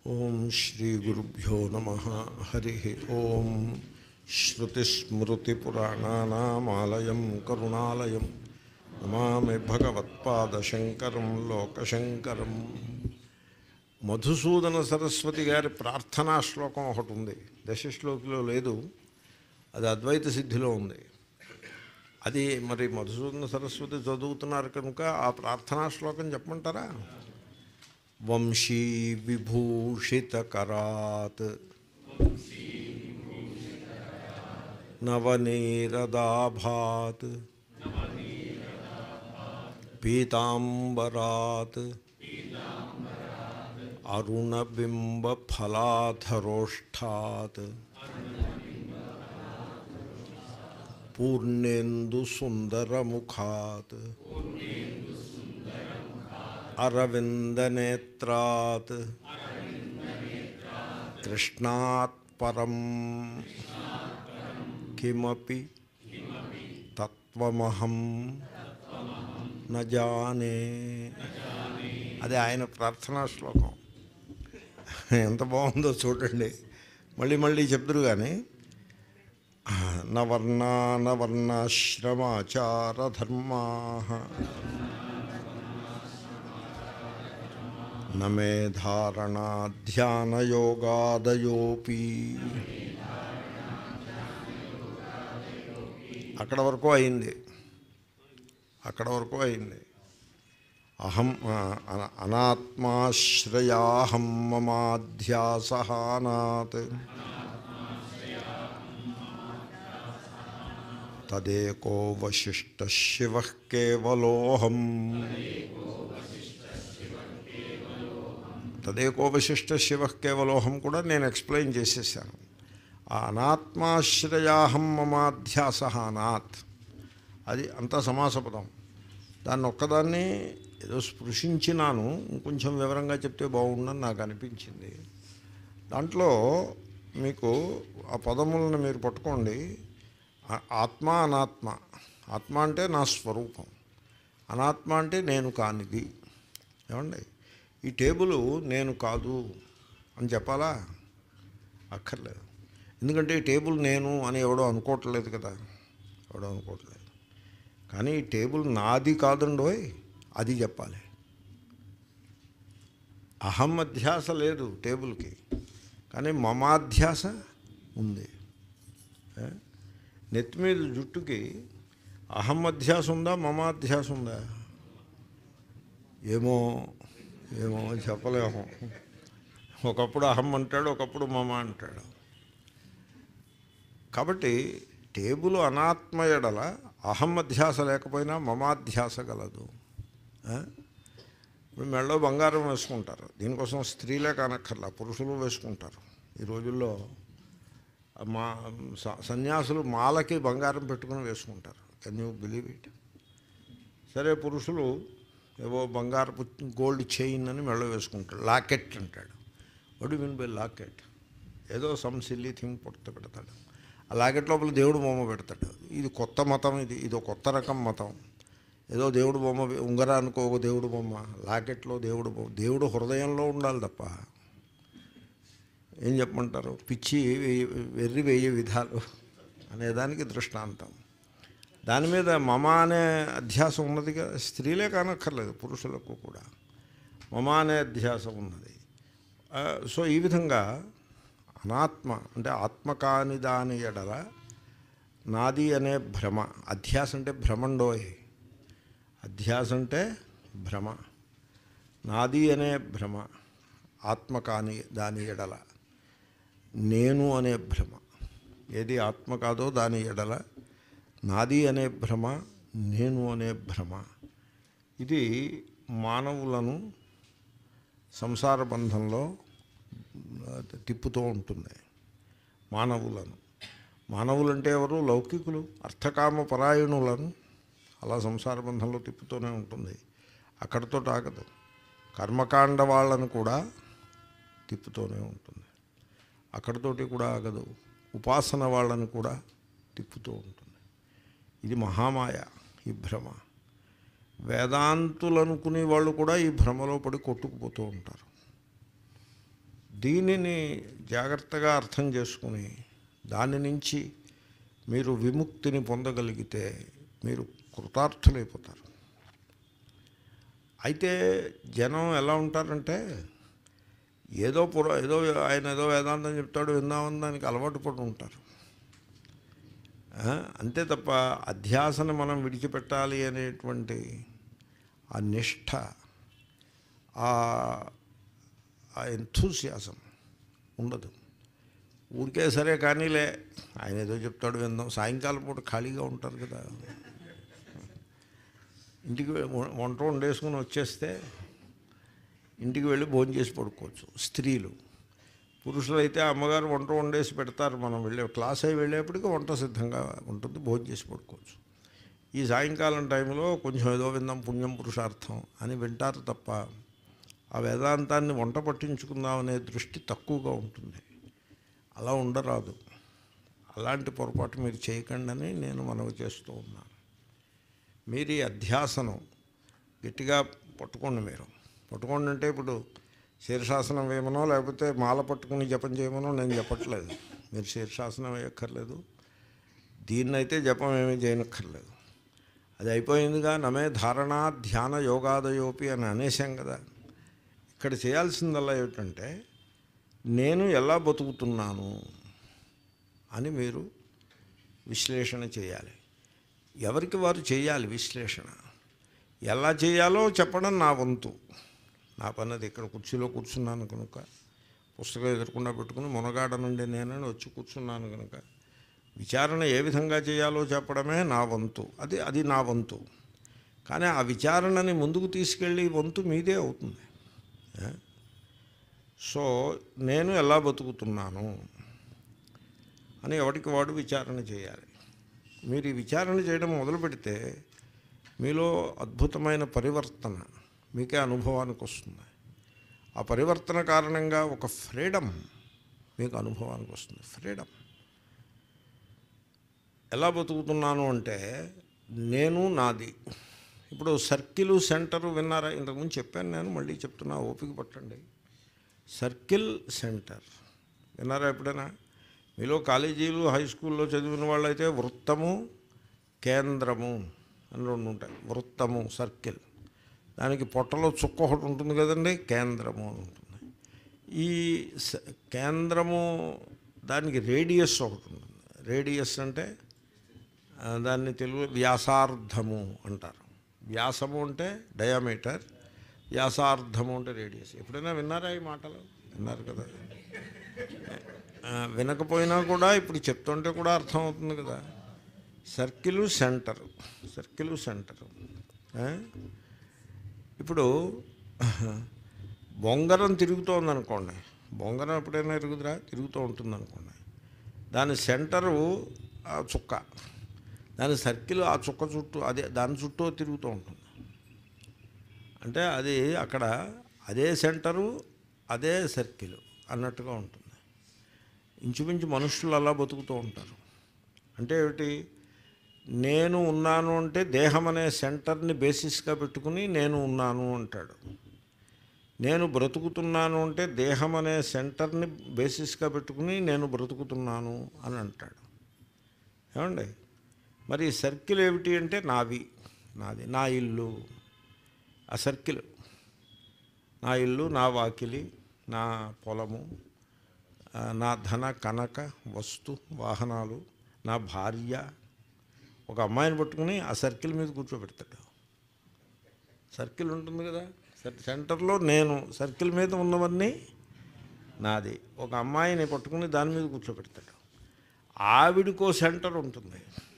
ఓం శ్రీ గురుభ్యో నమ హరి ఓం శ్రుతిస్మృతిపురాణానామాలయం కరుణాలయం నమామి భగవత్పాదశంకరం లోకశంకరం మధుసూదన సరస్వతి గారి ప్రార్థనా శ్లోకం ఒకటి ఉంది దశశ్లోకిలో లేదు అది అద్వైత సిద్ధిలో ఉంది అది మరి మధుసూదన సరస్వతి చదువుతున్నారు కనుక ఆ ప్రార్థనా శ్లోకం చెప్పమంటారా వంశీ విభూషితకరాత్ నవనీరదాభాత్ పీతాంబరాత్ అరుణబింబఫలాధరోష్ఠాత్ పూర్ణేందుసుందరముఖాత్ అరవిందనేత్రాత్ కృష్ణాత్ పరం కిమపి తత్వమహం నజానే అది ఆయన ప్రార్థనా శ్లోకం ఎంత బాగుందో చూడండి మళ్ళీ మళ్ళీ చెప్తురు కానీ నవర్ణా నవర్ణాశ్రమాచారధర్మా నమే ధారణా ధ్యానయోగాదయోపి అక్కడ వరకు అయింది అక్కడ వరకు అయింది అహం అన- అనాత్మాశ్రయాహం మమాధ్యాసహానాత్ తదేకో వశిష్ట శివ కేవలోహం తదేకో వశిష్ట శివ కేవలోహం కూడా నేను ఎక్స్ప్లెయిన్ చేసేసాను ఆ అనాత్మాశ్రయాహం మమాధ్యాస అనాత్ అది అంతా సమాసపదం దాన్ని ఒక్కదాన్ని ఏదో స్పృశించినాను ఇంకొంచెం వివరంగా చెప్తే బాగుండని నాకు అనిపించింది దాంట్లో మీకు ఆ పదములను మీరు పట్టుకోండి ఆ- ఆత్మ అనాత్మ ఆత్మ అంటే నా స్వరూపం అనాత్మ అంటే నేను కానిది ఏమండి ఈ టేబుల్ నేను కాదు అని చెప్పాలా అక్కర్లేదు ఎందుకంటే ఈ టేబుల్ నేను అని ఎవడో అనుకోవట్లేదు కదా ఎవడో అనుకోవట్లేదు కానీ ఈ టేబుల్ నాది కాదండోయ్ అది చెప్పాలి అహం అధ్యాస లేదు టేబుల్కి కానీ మమాధ్యాస ఉంది ఏ? నెత్తి మీద జుట్టుకి అహం అధ్యాస ఉందా మమాధ్యాస ఉందా ఏమో ఏమో చెప్పలేము ఒకప్పుడు అహం అంటాడు ఒకప్పుడు మమ అంటాడు కాబట్టి టేబుల్ అనాత్మ ఎడల అహం అధ్యాస లేకపోయినా మమాధ్యాస గలదు ఆ? ఇప్పుడు మెళ్ళో బంగారం వేసుకుంటారు దీనికోసం స్త్రీలే కానక్కర్లా పురుషులు వేసుకుంటారు ఈ రోజుల్లో మా స- సన్యాసులు మాలకి బంగారం పెట్టుకుని వేసుకుంటారు కెన్ యూ బిలీవ్ ఇట్ సరే పురుషులు ఏవో బంగారపు గోల్డ్ చైన్ అని మెళ్ళ వేసుకుంటాడు లాకెట్ అంటాడు వడ్ విన్ బై లాకెట్ ఏదో సమ్ సిల్లీ థింగ్ పుట్ట పెడతాడు ఆ లాకెట్ లోపల దేవుడు బొమ్మ పెడతాడు ఇది కొత్త మతం ఇది ఇది ఒక కొత్త రకం మతం ఏదో దేవుడు బొమ్మ ఉంగరానికి ఒక దేవుడు బొమ్మ లాకెట్లో దేవుడు బొమ్మ దేవుడు హృదయంలో ఉండాలి తప్ప ఏం చెప్పమంటారు పిచ్చి వెయ్యి వెర్రి వెయ్యి విధాలు అనేదానికి దృష్టాంతం దాని మీద మమ అనే అధ్యాసం ఉన్నది కదా స్త్రీలే కానక్కర్లేదు పురుషులకు కూడా మమ అనే అధ్యాసం ఉన్నది ఆ, సో ఈ విధంగా అనాత్మ అంటే ఆత్మ కాని దాని ఎడల నాది అనే భ్రమ అధ్యాస అంటే భ్రమండోయ్ అధ్యాస అంటే భ్రమ నాది అనే భ్రమ ఆత్మ కాని దాని ఎడల నేను అనే భ్రమ ఏది ఆత్మ కాదో దాని ఎడల నాది అనే భ్రమ నేను అనే భ్రమ ఇది మానవులను సంసార బంధంలో ఆ, తిప్పుతూ ఉంటుంది మానవులను మానవులంటే ఎవరు లౌకికులు అర్థకామ పరాయణులను అలా సంసార బంధంలో తిప్పుతూనే ఉంటుంది అక్కడితో ఆగదు కర్మకాండ వాళ్ళను కూడా తిప్పుతూనే ఉంటుంది అక్కడితోటి కూడా ఆగదు ఉపాసన వాళ్ళని కూడా తిప్పుతూ ఉంటుంది ఇది మహామాయ ఈ భ్రమ వేదాంతులు అనుకునే వాళ్ళు కూడా ఈ భ్రమలో పడి కొట్టుకుపోతూ ఉంటారు దీనిని జాగ్రత్తగా అర్థం చేసుకుని దాని నుంచి మీరు విముక్తిని పొందగలిగితే మీరు కృతార్థులైపోతారు అయితే జనం ఎలా ఉంటారంటే ఏదో పుర ఏదో ఆయన ఏదో వేదాంతం చెప్తాడు విందామని దానికి అలవాటు పడి ఉంటారు ఆ, అంతే తప్ప అధ్యాసను మనం విడిచిపెట్టాలి అనేటువంటి ఆ నిష్ఠ ఆ ఆ ఎంథూసియాసం ఉండదు ఊరికే సరే కానీలే ఆయన ఏదో చెప్తాడు విందాం సాయంకాలం పూట ఖాళీగా ఉంటారు కదా ఇంటికి వె- వంట వండేసుకుని వచ్చేస్తే ఇంటికి వెళ్ళి భోజనం చేసి పడుకోవచ్చు స్త్రీలు పురుషులైతే అమ్మగారు వంట వండేసి పెడతారు మనం వెళ్ళే క్లాస్ అయి వెళ్ళేప్పటికీ వంట సిద్ధంగా ఉంటుంది భోజనం చేసి పడుకోవచ్చు ఈ సాయంకాలం టైంలో కొంచెం ఏదో విందాం పుణ్యం పురుషార్థం అని వింటారు తప్ప ఆ వేదాంతాన్ని వంట పట్టించుకుందాం అనే దృష్టి తక్కువగా ఉంటుంది అలా ఉండరాదు అలాంటి పొరపాటు మీరు చేయకండి అని నేను మనవి చేస్తూ ఉన్నాను మీరు ఈ అధ్యాసనం గట్టిగా పట్టుకోండి మీరు పట్టుకోండి అంటే ఇప్పుడు శీర్షాసనం వేయమనో లేకపోతే మాల పట్టుకుని జపం చేయమనో నేను చెప్పట్లేదు మీరు శీర్షాసనం వేయక్కర్లేదు దీన్నైతే జపం ఏమీ చేయనక్కర్లేదు అది అయిపోయిందిగా నమే ధారణ ధ్యాన యోగాదయోపి అని అనేసాం కదా ఇక్కడ చేయాల్సిందల్లా ఏమిటంటే నేను ఎలా బతుకుతున్నాను అని మీరు విశ్లేషణ చేయాలి ఎవరికి వారు చేయాలి విశ్లేషణ ఎలా చేయాలో చెప్పడం నా వంతు నా పని అది ఇక్కడ కుర్చీలో కూర్చున్నాను కనుక పుస్తకం ఎదురకుండా పెట్టుకుని మునగాడ నుండి నేనని వచ్చి కూర్చున్నాను కనుక విచారణ ఏ విధంగా చేయాలో చెప్పడమే నా వంతు అది అది నా వంతు కానీ ఆ విచారణని ముందుకు తీసుకెళ్ళి వంతు మీదే అవుతుంది ఏ? సో నేను ఎలా బతుకుతున్నాను అని ఎవరికి వాడు విచారణ చేయాలి మీరు ఈ విచారణ చేయడం మొదలు పెడితే మీలో అద్భుతమైన పరివర్తన మీకే అనుభవానికి వస్తుంది ఆ పరివర్తన కారణంగా ఒక ఫ్రీడమ్ మీకు అనుభవానికి వస్తుంది ఫ్రీడమ్ ఎలా బతుకుతున్నాను అంటే నేను నాది ఇప్పుడు సర్కిల్ సెంటర్ విన్నారా ఇంతకుముందు చెప్పాను నేను మళ్ళీ చెప్తున్నా ఓపిక పట్టండి సర్కిల్ సెంటర్ విన్నారా ఎప్పుడైనా మీలో కాలేజీలు హై స్కూల్లో చదివిన వాళ్ళైతే వృత్తము కేంద్రము అని రెండు ఉంటాయి వృత్తము సర్కిల్ దానికి పొట్టలో చుక్క ఒకటి ఉంటుంది కదండి కేంద్రము అని ఉంటుంది ఈ స- కేంద్రము దానికి రేడియస్ ఒకటి ఉంటుంది రేడియస్ అంటే ఆ, దాన్ని తెలుగు వ్యాసార్థము అంటారు వ్యాసము అంటే డయామీటర్ వ్యాసార్థము అంటే రేడియస్ ఎప్పుడైనా విన్నారా ఈ మాటలు విన్నారు కదా ఆ, వినకపోయినా కూడా ఇప్పుడు చెప్తుంటే కూడా అర్థమవుతుంది కదా సర్కిల్ సెంటర్ సర్కిల్ సెంటర్ ఇప్పుడు బొంగరం తిరుగుతోంది అనుకోండి బొంగరం ఎప్పుడైనా తిరుగుతురా తిరుగుతూ ఉంటుంది అనుకోండి దాని సెంటరు ఆ చుక్క దాని సర్కిల్ ఆ చుక్క చుట్టూ అదే దాని చుట్టూ తిరుగుతూ ఉంటుంది అంటే అది అక్కడ అదే సెంటరు అదే సర్కిల్ అన్నట్టుగా ఉంటుంది ఇంచుమించు మనుషులు అలా బతుకుతూ ఉంటారు అంటే ఏమిటి నేను ఉన్నాను అంటే దేహం అనే సెంటర్ని బేసిస్గా పెట్టుకుని నేను ఉన్నాను అంటాడు నేను బ్రతుకుతున్నాను అంటే దేహం అనే సెంటర్ని బేసిస్గా పెట్టుకుని నేను బ్రతుకుతున్నాను అని అంటాడు ఏమండి మరి ఈ సర్కిల్ ఏమిటి అంటే నావి నాది నా ఇల్లు ఆ సర్కిల్ నా ఇల్లు నా వాకిలి నా పొలము ఆ, నా ధన కనక వస్తు వాహనాలు నా భార్య ఒక అమ్మాయిని పట్టుకుని ఆ సర్కిల్ మీద కూర్చోబెడతాడు సర్కిల్ ఉంటుంది కదా సర్- సెంటర్లో నేను సర్కిల్ మీద ఉన్నవన్నీ నాది ఒక అమ్మాయిని పట్టుకుని దాని మీద కూర్చోబెడతాడు ఆవిడకో సెంటర్ ఉంటుంది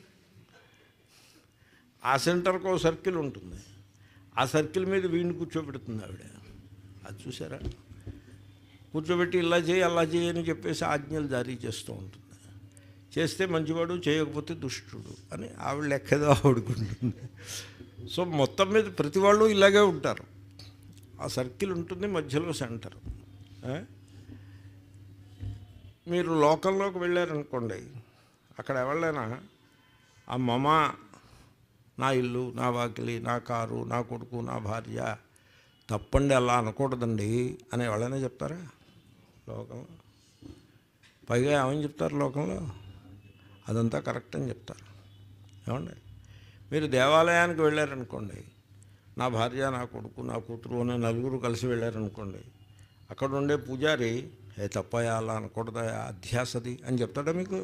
ఆ సెంటర్కో సర్కిల్ ఉంటుంది ఆ సర్కిల్ మీద వీడిని కూర్చోబెడుతుంది ఆవిడ అది చూసారా కూర్చోబెట్టి ఇలా చేయి అలా చేయి అని చెప్పేసి ఆజ్ఞలు జారీ చేస్తూ ఉంటుంది చేస్తే మంచివాడు చేయకపోతే దుష్టుడు అని ఆవిడ లెక్కదో ఆవిడకుంటుంది సో మొత్తం మీద ప్రతి వాళ్ళు ఇలాగే ఉంటారు ఆ సర్కిల్ ఉంటుంది మధ్యలో సెంటర్ ఆ? మీరు లోకంలోకి వెళ్ళారనుకోండి అక్కడ ఎవరైనా ఆ మమ నా ఇల్లు నా వాకిలి నా కారు నా కొడుకు నా భార్య తప్పండి అలా అనకూడదండి అని ఎవరైనా చెప్తారా లోకంలో పైగా ఏమని చెప్తారు లోకంలో అదంతా కరెక్ట్ అని చెప్తారు ఏమండి మీరు దేవాలయానికి వెళ్ళారనుకోండి నా భార్య నా కొడుకు నా కూతురు అనే నలుగురు కలిసి వెళ్ళారనుకోండి అక్కడ ఉండే పూజారి ఏ తప్పయా అలా అనకూడదా అధ్యాసది అని చెప్తాడా మీకు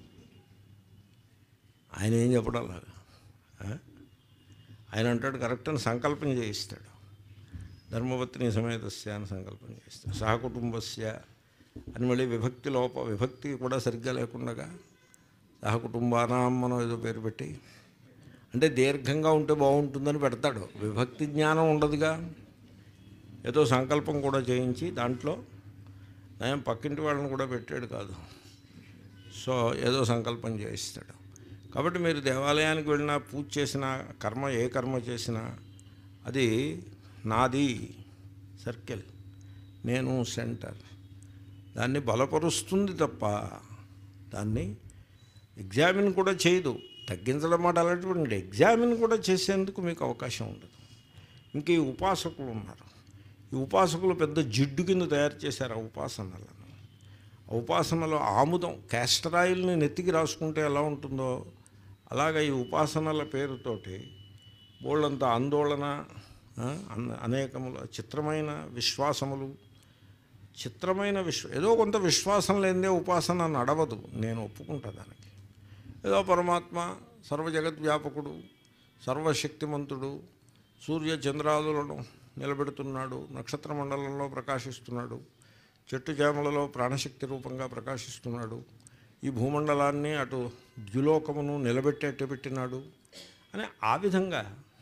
ఆయన ఏం చెప్పడం అలాగా ఆ? ఆయన అంటాడు కరెక్ట్ అని సంకల్పం చేయిస్తాడు ధర్మపత్ని సమేతస్య అని సంకల్పం చేస్తాడు సహకుటుంబస్య అని మళ్ళీ విభక్తి లోప విభక్తి కూడా సరిగ్గా లేకుండా సహకుటుంబానాం మనం ఏదో పేరు పెట్టి అంటే దీర్ఘంగా ఉంటే బాగుంటుందని పెడతాడు విభక్తి జ్ఞానం ఉండదుగా ఏదో సంకల్పం కూడా చేయించి దాంట్లో నయం పక్కింటి వాళ్ళని కూడా పెట్టాడు కాదు సో ఏదో సంకల్పం చేయిస్తాడు కాబట్టి మీరు దేవాలయానికి వెళ్ళినా పూజ చేసినా కర్మ ఏ కర్మ చేసినా అది నాది సర్కిల్ నేను సెంటర్ దాన్ని బలపరుస్తుంది తప్ప దాన్ని ఎగ్జామిన్ కూడా చేయదు తగ్గించడం మాట అలాంటివి ఎగ్జామిన్ కూడా చేసేందుకు మీకు అవకాశం ఉండదు ఇంక ఈ ఉపాసకులు ఉన్నారు ఈ ఉపాసకులు పెద్ద జిడ్డు కింద తయారు చేశారు ఆ ఉపాసనలను ఆ ఉపాసనలో ఆముదం క్యాస్టర్ ఆయిల్ని నెత్తికి రాసుకుంటే ఎలా ఉంటుందో అలాగ ఈ ఉపాసనల పేరుతోటి బోళ్ళంత ఆందోళన ఆ, అన- అనేకముల చిత్రమైన విశ్వాసములు చిత్రమైన విశ్వ ఏదో కొంత విశ్వాసం లేనిదే ఉపాసన నడవదు నేను ఒప్పుకుంటా దానికి ఏదో పరమాత్మ సర్వజగద్వ్యాపకుడు సర్వశక్తిమంతుడు సూర్య చంద్రాదులను నిలబెడుతున్నాడు నక్షత్ర మండలంలో ప్రకాశిస్తున్నాడు చెట్టు చేమలలో ప్రాణశక్తి రూపంగా ప్రకాశిస్తున్నాడు ఈ భూమండలాన్ని అటు ద్యులోకమును నిలబెట్టేట్టు పెట్టినాడు అని ఆ విధంగా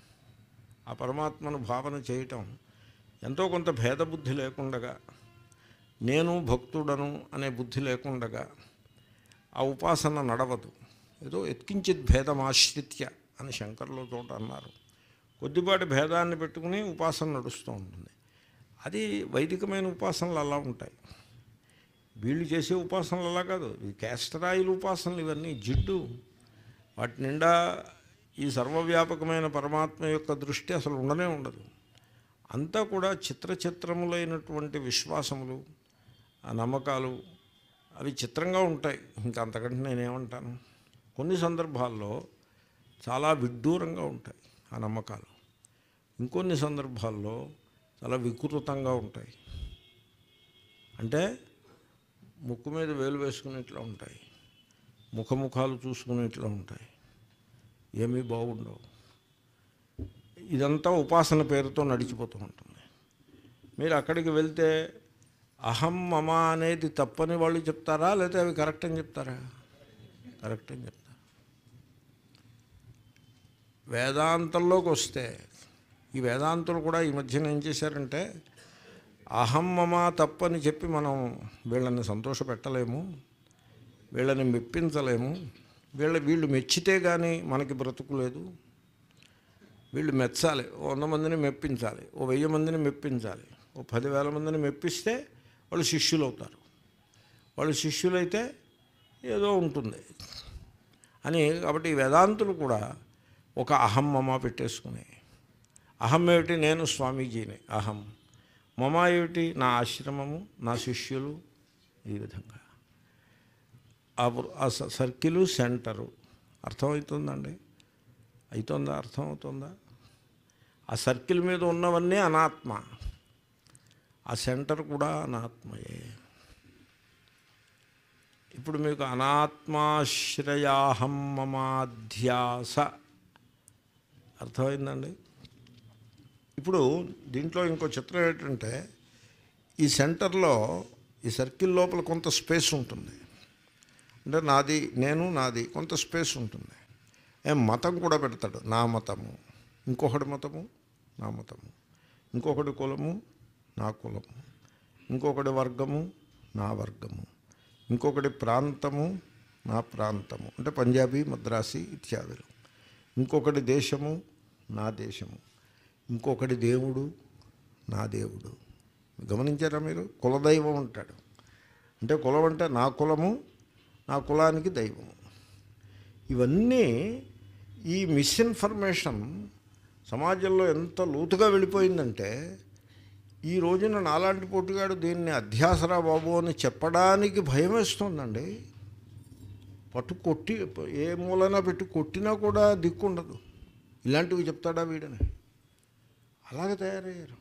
ఆ పరమాత్మను భావన చేయటం ఎంతో కొంత భేదబుద్ధి లేకుండగా నేను భక్తుడను అనే బుద్ధి లేకుండగా ఆ ఉపాసన నడవదు ఏదో ఎత్కించిత్ భేదమాశ్రిత్య అని శంకర్లో చోట అన్నారు కొద్దిపాటి భేదాన్ని పెట్టుకుని ఉపాసన నడుస్తూ ఉంటుంది అది వైదికమైన ఉపాసనలు అలా ఉంటాయి వీళ్ళు చేసే ఉపాసనలు అలా కాదు ఈ క్యాస్టర్ ఆయిల్ ఉపాసనలు ఇవన్నీ జిడ్డు వాటి నిండా ఈ సర్వవ్యాపకమైన పరమాత్మ యొక్క దృష్టి అసలు ఉండనే ఉండదు అంతా కూడా చిత్ర చిత్రములైనటువంటి విశ్వాసములు ఆ నమ్మకాలు అవి చిత్రంగా ఉంటాయి ఇంకా అంతకంటే నేనేమంటాను కొన్ని సందర్భాల్లో చాలా విడ్డూరంగా ఉంటాయి ఆ నమ్మకాలు ఇంకొన్ని సందర్భాల్లో చాలా వికృతంగా ఉంటాయి అంటే ముక్కు మీద వేలు వేసుకునేట్లా ఉంటాయి ముఖముఖాలు చూసుకునేట్లా ఉంటాయి ఏమీ బాగుండవు ఇదంతా ఉపాసన పేరుతో నడిచిపోతూ ఉంటుంది మీరు అక్కడికి వెళ్తే అహం మమ అనేది తప్పని వాళ్ళు చెప్తారా లేకపోతే అవి కరెక్ట్ అని చెప్తారా కరెక్ట్ అని చెప్తారు వేదాంతంలోకి వస్తే ఈ వేదాంతులు కూడా ఈ మధ్యన ఏం చేశారంటే అహం మమ తప్పని చెప్పి మనం వీళ్ళని సంతోషపెట్టలేము వీళ్ళని మెప్పించలేము వీళ్ళ వీళ్ళు మెచ్చితే కానీ మనకి బ్రతుకు లేదు వీళ్ళు మెచ్చాలి ఓ వంద మందిని మెప్పించాలి ఓ వెయ్యి మందిని మెప్పించాలి ఓ పదివేల మందిని మెప్పిస్తే వాళ్ళు శిష్యులు అవుతారు వాళ్ళు శిష్యులైతే ఏదో ఉంటుంది అని కాబట్టి ఈ వేదాంతులు కూడా ఒక అహం మమ పెట్టేసుకుని అహం ఏమిటి నేను స్వామీజీని అహం మమ ఏమిటి నా ఆశ్రమము నా శిష్యులు ఈ విధంగా ఆ వృ- ఆ స- సర్కిలు సెంటరు అర్థమవుతుందండి అవుతుందా అర్థమవుతుందా ఆ సర్కిల్ మీద ఉన్నవన్నీ అనాత్మ ఆ సెంటర్ కూడా అనాత్మయే ఇప్పుడు మీకు అనాత్మాశ్రయాహం మమాధ్యాస అర్థమైందండి ఇప్పుడు దీంట్లో ఇంకో చిత్రం ఏంటంటే ఈ సెంటర్లో ఈ సర్కిల్ లోపల కొంత స్పేస్ ఉంటుంది అంటే నాది నేను నాది కొంత స్పేస్ ఉంటుంది ఏం మతం కూడా పెడతాడు నా మతము ఇంకొకటి మతము నా మతము ఇంకొకటి కులము నా కులము ఇంకొకటి వర్గము నా వర్గము ఇంకొకటి ప్రాంతము నా ప్రాంతము అంటే పంజాబీ మద్రాసి ఇత్యాదులు ఇంకొకటి దేశము నా దేశము ఇంకొకటి దేవుడు నా దేవుడు గమనించారా మీరు కులదైవం ఉంటాడు అంటే కులం అంటే నా కులము నా కులానికి దైవము ఇవన్నీ ఈ మిస్ఇన్ఫర్మేషన్ సమాజంలో ఎంత లోతుగా వెళ్ళిపోయిందంటే ఈ రోజున నాలాంటి పోటుగాడు దీన్ని అధ్యాసరా బాబు అని చెప్పడానికి భయం వేస్తుందండి పట్టు కొట్టి ఏ మూలన పెట్టి కొట్టినా కూడా దిక్కుండదు ఇలాంటివి చెప్తాడా వీడని అలాగే తయారయ్యారు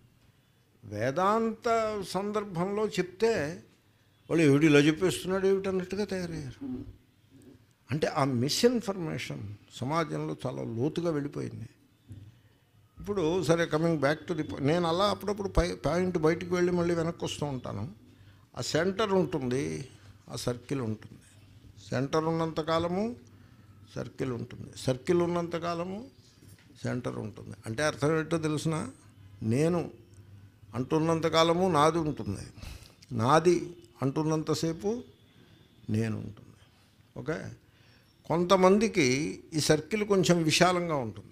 వేదాంత సందర్భంలో చెప్తే వాళ్ళు ఏమిటి ఇలా చెప్పేస్తున్నాడు ఏమిటి అన్నట్టుగా తయారయ్యారు అంటే ఆ మిస్ఇన్ఫర్మేషన్ సమాజంలో చాలా లోతుగా వెళ్ళిపోయింది ఇప్పుడు సరే కమింగ్ బ్యాక్ టు ది నేను అలా అప్పుడప్పుడు పై పాయింట్ బయటికి వెళ్ళి మళ్ళీ వెనక్కి వస్తూ ఉంటాను ఆ సెంటర్ ఉంటుంది ఆ సర్కిల్ ఉంటుంది సెంటర్ ఉన్నంత కాలము సర్కిల్ ఉంటుంది సర్కిల్ ఉన్నంత కాలము సెంటర్ ఉంటుంది అంటే అర్థం ఏంటో తెలిసిన నేను అంటున్నంత కాలము నాది ఉంటుంది నాది అంటున్నంతసేపు నేను ఉంటుంది ఓకే కొంతమందికి ఈ సర్కిల్ కొంచెం విశాలంగా ఉంటుంది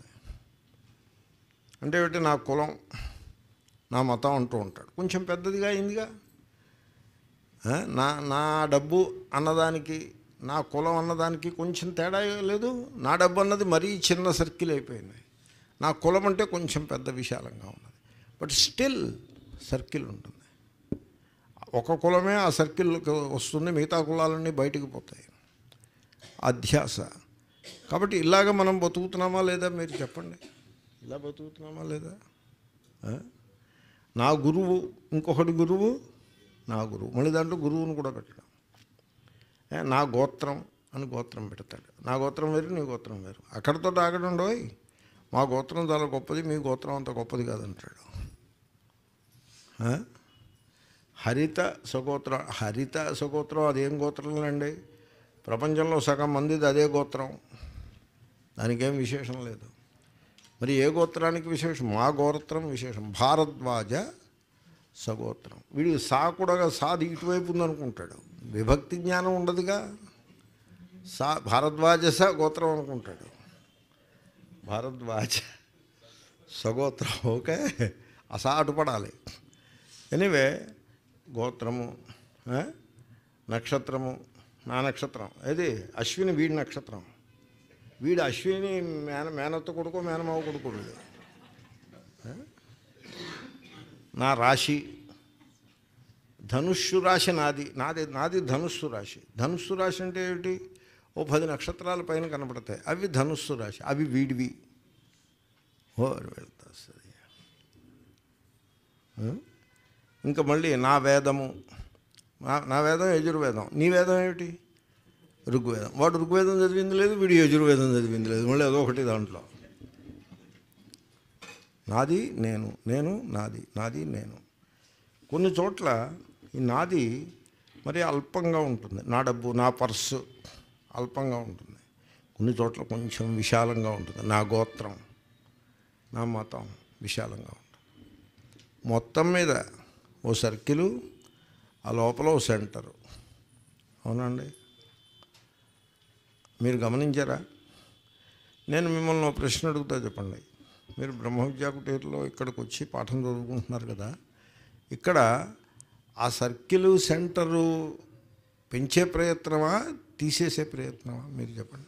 అంటే ఏమిటి నా కులం నా మతం అంటూ ఉంటాడు కొంచెం పెద్దదిగా అయిందిగా ఆ, నా నా డబ్బు అన్నదానికి నా కులం అన్నదానికి కొంచెం తేడా లేదు నా డబ్బు అన్నది మరీ చిన్న సర్కిల్ అయిపోయింది నా కులం అంటే కొంచెం పెద్ద విశాలంగా ఉన్నది బట్ స్టిల్ సర్కిల్ ఉంటుంది ఒక కులమే ఆ సర్కిల్కి వస్తుంది మిగతా కులాలన్నీ బయటికి పోతాయి అధ్యాస కాబట్టి ఇలాగ మనం బతుకుతున్నామా లేదా మీరు చెప్పండి ఇలా బతుకుతున్నామా లేదా ఆ? నా గురువు ఇంకొకటి గురువు నా గురువు మళ్ళీ దాంట్లో గురువుని కూడా పెట్టడం ఏ, నా గోత్రం అని గోత్రం పెడతాడు నా గోత్రం వేరు నీ గోత్రం వేరు అక్కడితో ఆగడండోయ్ మా గోత్రం చాలా గొప్పది మీ గోత్రం అంత గొప్పది కాదంటాడు ఆ? హరిత సగోత్రం హరిత సగోత్రం అదేం గోత్రంలండి ప్రపంచంలో సగం మందిది అదే గోత్రం దానికేం విశేషం లేదు మరి ఏ గోత్రానికి విశేషం మా గోత్రం విశేషం భారద్వాజ సగోత్రం వీడికి సా కూడా సాది ఇటువైపు ఉందనుకుంటాడు విభక్తి జ్ఞానం ఉండదుగా సా భారద్వాజ స గోత్రం అనుకుంటాడు భారద్వాజ సగోత్రం ఓకే అసా అటుపడాలి ఎనివే గోత్రము ఆ? నక్షత్రము నా నక్షత్రం ఏది అశ్విని వీడి నక్షత్రం వీడు అశ్విని మేన మేనత్త కొడుకు మేనమావ కొడుకు వీడు ఆ? నా రాశి ధనుస్సు రాశి నాది నాది నాది ధనుస్సు రాశి ధనుస్సు రాశి అంటే ఏమిటి ఓ పది నక్షత్రాల పైన కనపడతాయి అవి ధనుస్సు రాశి అవి వీడివి ఓ వెళ్తా సరే ఆ? ఇంకా మళ్ళీ నా వేదము నా నా వేదం యజుర్వేదం నీ వేదం ఏమిటి ఋగ్వేదం వాడు ఋగ్వేదం చదివింది లేదు వీడు యజుర్వేదం చదివింది లేదు మళ్ళీ అదొకటి దాంట్లో నాది నేను నేను నాది నాది నేను కొన్ని చోట్ల ఈ నాది మరి అల్పంగా ఉంటుంది నా డబ్బు నా పర్సు అల్పంగా ఉంటుంది కొన్ని చోట్ల కొంచెం విశాలంగా ఉంటుంది నా గోత్రం నా మతం విశాలంగా ఉంటుంది మొత్తం మీద ఓ సర్కిలు ఆ లోపల ఓ సెంటరు అవునండి మీరు గమనించారా నేను మిమ్మల్ని ఒక ప్రశ్న అడుగుతా చెప్పండి మీరు బ్రహ్మ విద్యాకుటీరులో ఇక్కడికి వచ్చి పాఠం చదువుకుంటున్నారు కదా ఇక్కడ ఆ సర్కిల్ సెంటరు పెంచే ప్రయత్నమా తీసేసే ప్రయత్నమా మీరు చెప్పండి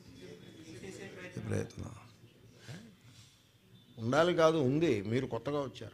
ఈ ప్రయత్నం ఉండాలి కాదు ఉంది మీరు కొత్తగా వచ్చారు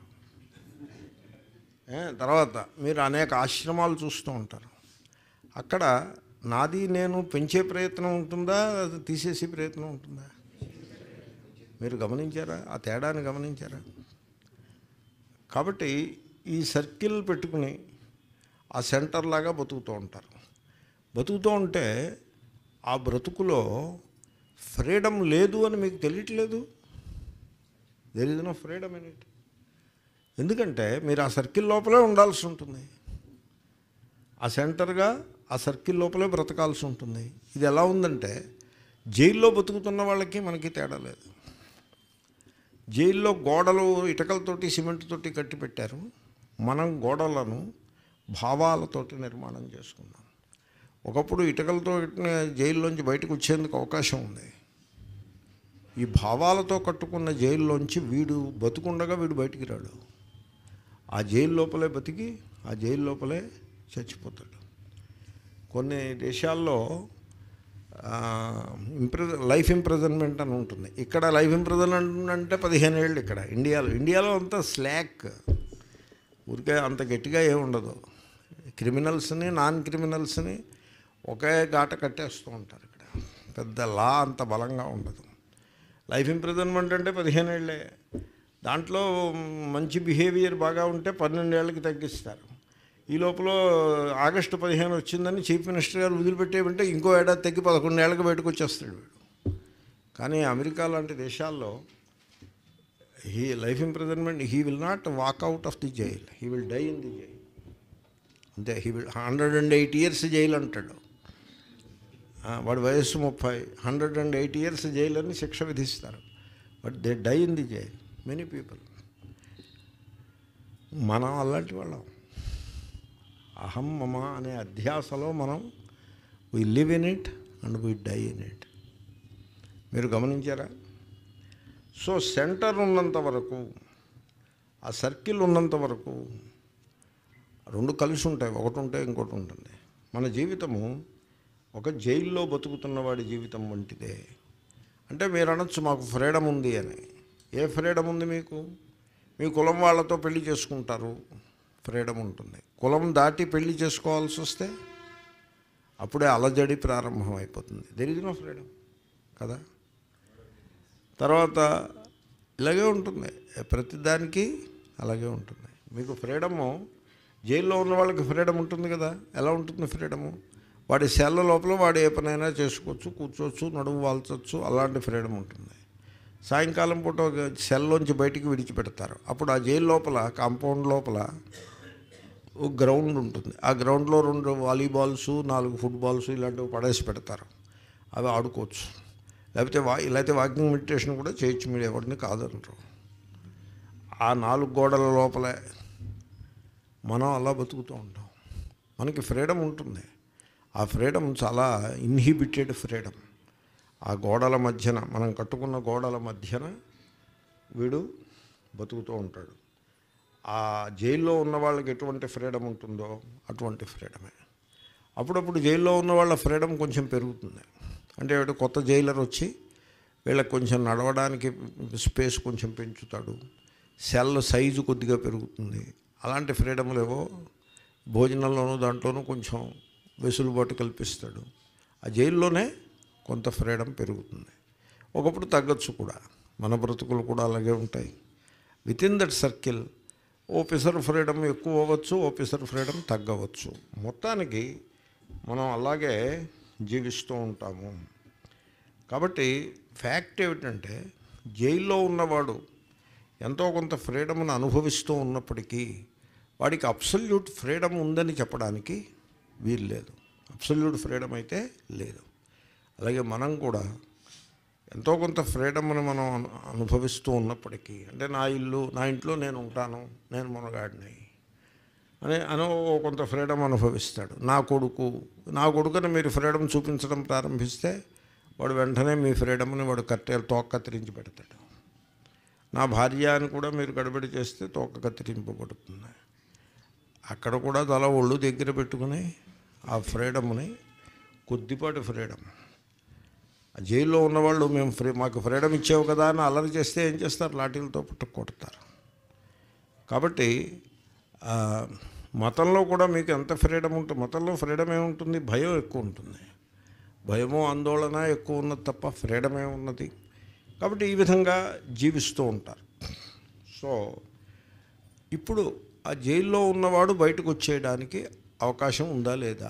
ఏ, తర్వాత మీరు అనేక ఆశ్రమాలు చూస్తూ ఉంటారు అక్కడ నాది నేను పెంచే ప్రయత్నం ఉంటుందా అది తీసేసే ప్రయత్నం ఉంటుందా మీరు గమనించారా ఆ తేడాన్ని గమనించారా కాబట్టి ఈ సర్కిల్ పెట్టుకుని ఆ సెంటర్ లాగా బతుకుతూ ఉంటారు బతుకుతూ ఉంటే ఆ బ్రతుకులో ఫ్రీడమ్ లేదు అని మీకు తెలియట్లేదు there is no freedom in it ఎందుకంటే మీరు ఆ సర్కిల్ లోపలే ఉండాల్సి ఉంటుంది ఆ సెంటర్గా ఆ సర్కిల్ లోపలే బ్రతకాల్సి ఉంటుంది ఇది ఎలా ఉందంటే జైల్లో బతుకుతున్న వాళ్ళకి మనకి తేడా లేదు జైల్లో గోడలు ఇటుకలతోటి సిమెంట్ తోటి కట్టి పెట్టారు మనం గోడలను భావాలతోటి నిర్మాణం చేసుకున్నాం ఒకప్పుడు ఇటుకలతో కట్టిన జైల్లోంచి బయటకు వచ్చేందుకు అవకాశం ఉంది ఈ భావాలతో కట్టుకున్న జైల్లోంచి వీడు బతుకుండగా వీడు బయటికి రాడు ఆ జైలు లోపలే బతికి ఆ జైలు లోపలే చచ్చిపోతాడు కొన్ని దేశాల్లో ఇంప్రెజ లైఫ్ ఇంప్రెజన్మెంట్ అని ఉంటుంది ఇక్కడ లైఫ్ ఇంప్రెజన్మెంట్ అంటే పదిహేను ఏళ్ళు ఇక్కడ ఇండియాలో ఇండియాలో అంతా స్లాక్ ఊరికే అంత గట్టిగా ఏమి ఉండదు క్రిమినల్స్ని నాన్ క్రిమినల్స్ని ఒకే గాట కట్టేస్తూ ఉంటారు ఇక్కడ పెద్ద లా అంత బలంగా ఉండదు లైఫ్ ఇంప్రిజన్మెంట్ అంటే పదిహేను ఏళ్ళే దాంట్లో మంచి బిహేవియర్ బాగా ఉంటే పన్నెండేళ్ళకి తగ్గిస్తారు ఈ లోపల ఆగస్టు పదిహేను వచ్చిందని చీఫ్ మినిస్టర్ గారు వదిలిపెట్టేమంటే ఇంకో ఏడాది తగ్గి పదకొండేళ్ళకి బయటకు వచ్చేస్తాడు వీడు కానీ అమెరికా లాంటి దేశాల్లో he life imprisonment he will not walk out of the jail he will die in the jail అంతే he will hundred and eight years jail అంటాడు ఆ, వాడి వయస్సు ముప్పై hundred and eight years jail అని శిక్ష విధిస్తారు but they die in the jail many people మనం అలాంటి వాళ్ళం అహం మమ అనే అధ్యాసలో మనం we live in it and we die in it మీరు గమనించారా సో సెంటర్ ఉన్నంత వరకు ఆ సర్కిల్ ఉన్నంత వరకు రెండు కలిసి ఉంటాయి ఒకటి ఉంటే ఇంకోటి ఉంటుంది మన జీవితము ఒక జైల్లో బతుకుతున్న వాడి జీవితం వంటిదే అంటే మీరు అనొచ్చు మాకు ఫ్రీడమ్ ఉంది అని ఏ ఫ్రీడమ్ ఉంది మీకు మీ కులం వాళ్ళతో పెళ్లి చేసుకుంటారు ఫ్రీడమ్ ఉంటుంది కులం దాటి పెళ్లి చేసుకోవాల్సి వస్తే అప్పుడే అలజడి ప్రారంభం అయిపోతుంది దెర్ ఇస్ నో ఫ్రీడమ్ కదా తర్వాత ఇలాగే ఉంటుంది ప్రతిదానికి అలాగే ఉంటుంది మీకు ఫ్రీడము జైల్లో ఉన్న వాళ్ళకి ఫ్రీడమ్ ఉంటుంది కదా ఎలా ఉంటుంది ఫ్రీడము వాడి సెల్ల లోపల వాడు ఏ పనైనా చేసుకోవచ్చు కూర్చోవచ్చు నడుము వాల్చవచ్చు అలాంటి ఫ్రీడమ్ ఉంటుంది సాయంకాలం పూట ఒక సెల్లోంచి బయటికి విడిచిపెడతారు అప్పుడు ఆ జైలు లోపల కాంపౌండ్ లోపల ఒక గ్రౌండ్ ఉంటుంది ఆ గ్రౌండ్లో రెండు వాలీబాల్స్ నాలుగు ఫుట్బాల్స్ ఇలాంటివి పడేసి పెడతారు అవి ఆడుకోవచ్చు లేకపోతే వా లేకపోతే వాకింగ్ మెడిటేషన్ కూడా చేయొచ్చు మీరు ఎవరిని కాదనరు ఆ నాలుగు గోడల లోపలే మనం అలా బతుకుతూ ఉంటాం మనకి ఫ్రీడమ్ ఉంటుంది ఆ ఫ్రీడమ్ చాలా ఇన్హిబిటెడ్ ఫ్రీడమ్ ఆ గోడల మధ్యన మనం కట్టుకున్న గోడల మధ్యన వీడు బతుకుతూ ఉంటాడు ఆ జైల్లో ఉన్న వాళ్ళకి ఎటువంటి ఫ్రీడమ్ ఉంటుందో అటువంటి ఫ్రీడమే అప్పుడప్పుడు జైల్లో ఉన్న వాళ్ళ ఫ్రీడమ్ కొంచెం పెరుగుతుంది అంటే వీడు కొత్త జైలర్ వచ్చి వీళ్ళకి కొంచెం నడవడానికి స్పేస్ కొంచెం పెంచుతాడు సెల్ సైజు కొద్దిగా పెరుగుతుంది అలాంటి ఫ్రీడమ్లు ఏవో భోజనంలోనూ దాంట్లోనూ కొంచెం వెసులుబాటు కల్పిస్తాడు ఆ జైల్లోనే కొంత ఫ్రీడమ్ పెరుగుతుంది ఒకప్పుడు తగ్గచ్చు కూడా మన బ్రతుకులు కూడా అలాగే ఉంటాయి within that circle officer freedom ఎక్కువ అవ్వచ్చు ఓఫీసర్ ఫ్రీడమ్ తగ్గవచ్చు మొత్తానికి మనం అలాగే జీవిస్తూ ఉంటాము కాబట్టి ఫ్యాక్ట్ ఏమిటంటే జైల్లో ఉన్నవాడు ఎంతో కొంత ఫ్రీడమ్ను అనుభవిస్తూ ఉన్నప్పటికీ వాడికి అబ్సల్యూట్ ఫ్రీడమ్ ఉందని చెప్పడానికి వీలు లేదు అబ్సల్యూట్ ఫ్రీడమ్ అయితే లేదు అలాగే మనం కూడా ఎంతో కొంత ఫ్రీడమ్ను మనం అను- అనుభవిస్తూ ఉన్నప్పటికీ అంటే నా ఇల్లు నా ఇంట్లో నేను ఉంటాను నేను మునగాడిని అని అని ఓ కొంత ఫ్రీడమ్ అనుభవిస్తాడు నా కొడుకు నా కొడుకుని మీరు ఫ్రీడమ్ చూపించడం ప్రారంభిస్తే వాడు వెంటనే మీ ఫ్రీడమ్ని వాడు కట్టెలు తోక కత్తిరించి పెడతాడు నా భార్య అని కూడా మీరు గడబడి చేస్తే తోక కత్తిరింపబడుతుంది అక్కడ కూడా తల ఒళ్ళు దగ్గర పెట్టుకుని ఆ ఫ్రీడమ్ని కొద్దిపాటి ఫ్రీడమ్ ఆ జైల్లో ఉన్నవాళ్ళు మేము ఫ్రీ మాకు ఫ్రీడమ్ ఇచ్చావు కదా అని అల్లరి చేస్తే ఏం చేస్తారు లాఠీలతో పుట్టు కొడతారు కాబట్టి ఆ, మతంలో కూడా మీకు ఎంత ఫ్రీడమ్ ఉంటుంది మతంలో ఫ్రీడమ్ ఏముంటుంది భయం ఎక్కువ ఉంటుంది భయము ఆందోళన ఎక్కువ ఉన్నది తప్ప ఫ్రీడమ్ ఏమున్నది కాబట్టి ఈ విధంగా జీవిస్తూ ఉంటారు సో ఇప్పుడు ఆ జైల్లో ఉన్నవాడు బయటకు వచ్చేయడానికి అవకాశం ఉందా లేదా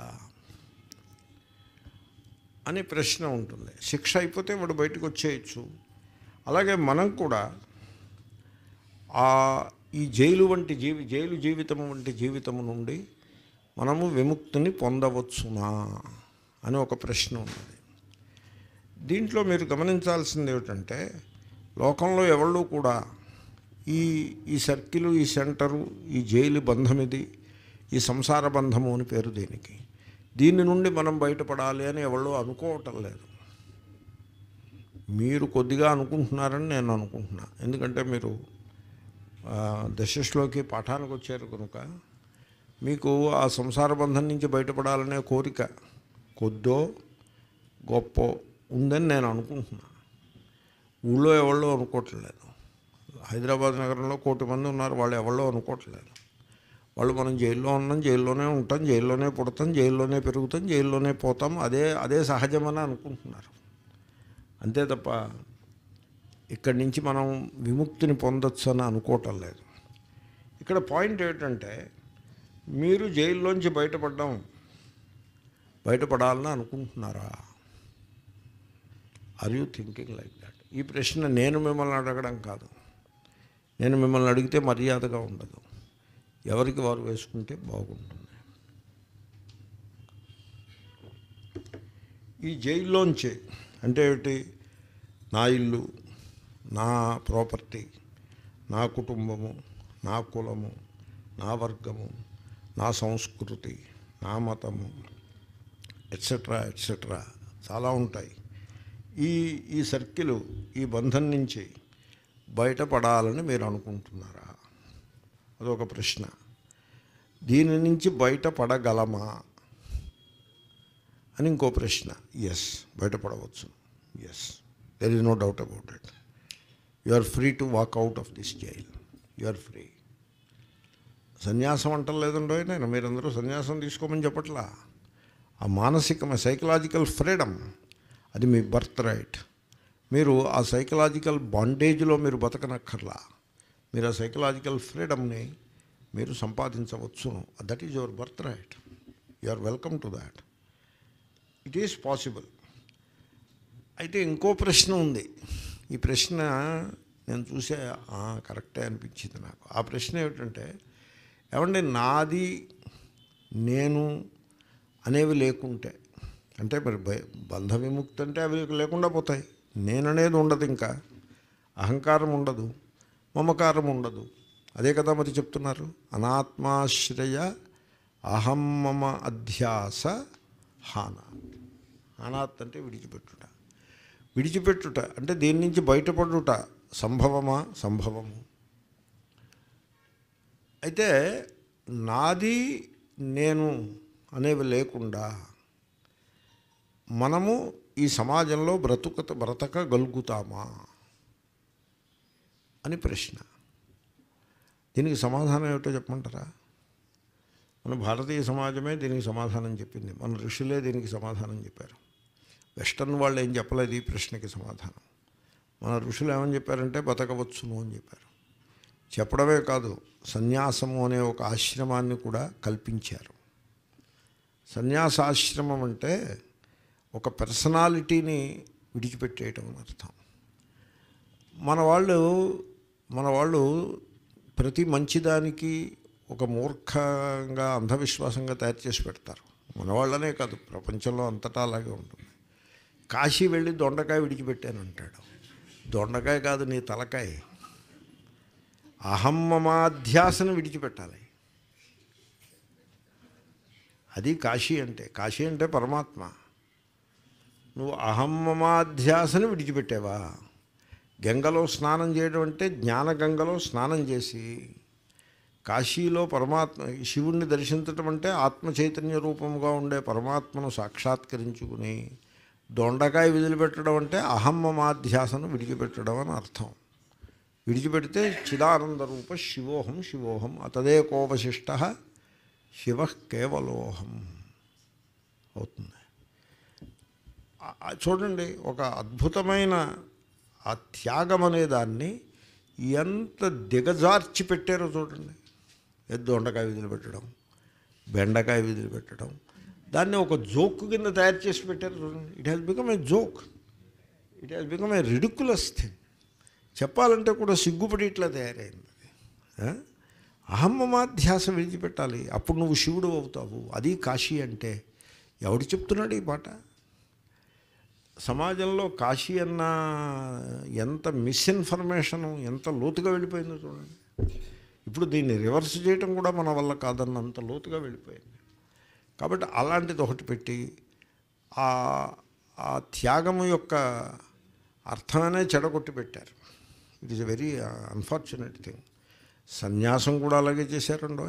అనే ప్రశ్న ఉంటుంది శిక్ష అయిపోతే వాడు బయటకు వచ్చేయచ్చు అలాగే మనం కూడా ఆ ఈ జైలు వంటి జీవి జైలు జీవితం వంటి జీవితం నుండి మనము విముక్తిని పొందవచ్చునా అని ఒక ప్రశ్న ఉన్నది దీంట్లో మీరు గమనించాల్సింది ఏమిటంటే లోకంలో ఎవళ్ళు కూడా ఈ ఈ సర్కిల్ ఈ సెంటరు ఈ జైలు బంధం ఇది ఈ సంసార బంధము అని పేరు దీనికి దీని నుండి మనం బయటపడాలి అని ఎవళ్ళు అనుకోవటం లేదు మీరు కొద్దిగా అనుకుంటున్నారని నేను అనుకుంటున్నా ఎందుకంటే మీరు ఆ, దశశ్లోకి పాఠానికి వచ్చారు కనుక మీకు ఆ సంసార బంధం నుంచి బయటపడాలనే కోరిక కొద్దో గొప్ప ఉందని నేను అనుకుంటున్నా ఊళ్ళో ఎవళ్ళో అనుకోవట్లేదు హైదరాబాద్ నగరంలో కోటి మంది ఉన్నారు వాళ్ళు ఎవళ్ళో అనుకోవట్లేదు వాళ్ళు మనం జైల్లో ఉన్నాం జైల్లోనే ఉంటాం జైల్లోనే పుడతాం జైల్లోనే పెరుగుతాం జైల్లోనే పోతాం అదే అదే సహజమని అనుకుంటున్నారు అంతే తప్ప ఇక్కడి నుంచి మనం విముక్తిని పొందొచ్చు అని అనుకోవటం లేదు ఇక్కడ పాయింట్ ఏంటంటే మీరు జైల్లోంచి బయటపడ్డాం బయటపడాలని అనుకుంటున్నారా are you thinking like that ఈ ప్రశ్న నేను మిమ్మల్ని అడగడం కాదు నేను మిమ్మల్ని అడిగితే మర్యాదగా ఉండదు ఎవరికి వారు వేసుకుంటే బాగుంటుంది ఈ జైల్లోంచి అంటే ఏమిటి నా ఇల్లు నా ప్రాపర్టీ నా కుటుంబము నా కులము నా వర్గము నా సంస్కృతి నా మతము ఎట్సెట్రా ఎట్సెట్రా చాలా ఉంటాయి ఈ ఈ సర్కిల్ ఈ బంధం నుంచి బయటపడాలని మీరు అనుకుంటున్నారా అదొక ప్రశ్న దీని నుంచి బయటపడగలమా అని ఇంకో ప్రశ్న ఎస్ బయటపడవచ్చు yes there is no doubt about it you are free to walk out of this jail you are free సన్యాసం అంటలేదండో నేను మీరందరూ సన్యాసం తీసుకోమని చెప్పట్లా ఆ మానసిక సైకలాజికల్ ఫ్రీడమ్ అది మీ బర్త్ రైట్ మీరు ఆ సైకలాజికల్ బాండేజ్లో మీరు బతకనక్కర్లా మీరు ఆ సైకలాజికల్ ఫ్రీడమ్ని మీరు సంపాదించవచ్చును that is your birthright you are welcome to that it is possible అయితే ఇంకో ప్రశ్న ఉంది ఈ ప్రశ్న నేను చూసే "ఆ, కరెక్టే అనిపించింది నాకు ఆ ప్రశ్న ఏమిటంటే ఏమంటే నాది నేను అనేవి లేకుంటే అంటే మరి భయ- బంధ విముక్తి అంటే అవి లేకుండా పోతాయి నేననేది ఉండదు ఇంకా అహంకారం ఉండదు మమకారం ఉండదు అదే కదా మరి చెప్తున్నారు అనాత్మాశ్రయ అహం మమ అధ్యాస హాన అనాత్ అంటే విడిచిపెట్టుట విడిచిపెట్టుట అంటే దీని నుంచి బయటపడుట సంభవమా సంభవము అయితే నాది నేను అనేవి లేకుండా మనము ఈ సమాజంలో బ్రతుక బ్రతకగలుగుతామా అని ప్రశ్న దీనికి సమాధానం ఏమిటో చెప్పమంటారా మన భారతీయ సమాజమే దీనికి సమాధానం చెప్పింది మన ఋషులే దీనికి సమాధానం చెప్పారు వెస్టర్న్ వాళ్ళు ఏం చెప్పలేదు ఈ ప్రశ్నకి సమాధానం మన ఋషులు ఏమని చెప్పారంటే బతకవచ్చును అని చెప్పారు చెప్పడమే కాదు సన్యాసము అనే ఒక ఆశ్రమాన్ని కూడా కల్పించారు సన్యాసాశ్రమం అంటే ఒక పర్సనాలిటీని విడిచిపెట్టేయటం అని అర్థం మన వాళ్ళు మన వాళ్ళు ప్రతి మంచిదానికి ఒక మూర్ఖంగా అంధవిశ్వాసంగా తయారు చేసి పెడతారు మన వాళ్ళనే కాదు ప్రపంచంలో అంతటా అలాగే ఉంటుంది కాశీ వెళ్ళి దొండకాయ విడిచిపెట్టాను అంటాడు దొండకాయ కాదు నీ తలకాయ అహమ్మమాధ్యాసను విడిచిపెట్టాలి అది కాశీ అంటే కాశీ అంటే పరమాత్మ నువ్వు అహమ్మమాధ్యాసను విడిచిపెట్టావా గంగలో స్నానం చేయడం అంటే జ్ఞాన గంగలో స్నానం చేసి కాశీలో పరమాత్మ శివుణ్ణి దర్శించటం అంటే ఆత్మ చైతన్య రూపముగా ఉండే పరమాత్మను సాక్షాత్కరించుకుని దొండకాయ విదిలిపెట్టడం అంటే అహమ్మమాధ్యాసను విడిచిపెట్టడం అని అర్థం విడిచిపెడితే చిదానంద రూప శివోహం శివోహం అతదేకోవశిష్ట శివ కేవలోహం అవుతుంది ఆ- ఆ చూడండి ఒక అద్భుతమైన ఆ త్యాగం అనే దాన్ని ఎంత దిగజార్చి పెట్టారో చూడండి ఎద్దు దొండకాయ విధులు పెట్టడం బెండకాయ విధులు పెట్టడం దాన్ని ఒక జోక్ కింద తయారు చేసి పెట్టారు చూడండి it has become a joke it has become a ridiculous thing చెప్పాలంటే కూడా సిగ్గుపడి ఇట్లా తయారైంది అది. ఆ? అహమ్మమాధ్యాస విడిచిపెట్టాలి అప్పుడు నువ్వు శివుడు అవుతావు అది కాశీ అంటే ఎవడు చెప్తున్నాడు ఈ మాట సమాజంలో కాశీ అన్న ఎంత మిస్ఇన్ఫర్మేషను ఎంత లోతుగా వెళ్ళిపోయిందో చూడండి ఇప్పుడు దీన్ని రివర్స్ చేయటం కూడా మన వల్ల కాదన్నంత లోతుగా వెళ్ళిపోయింది కాబట్టి అలాంటిది ఒకటి పెట్టి ఆ ఆ త్యాగము యొక్క అర్థమనే చెడగొట్టి పెట్టారు it is a very unfortunate thing సన్యాసం కూడా అలాగే చేశారండో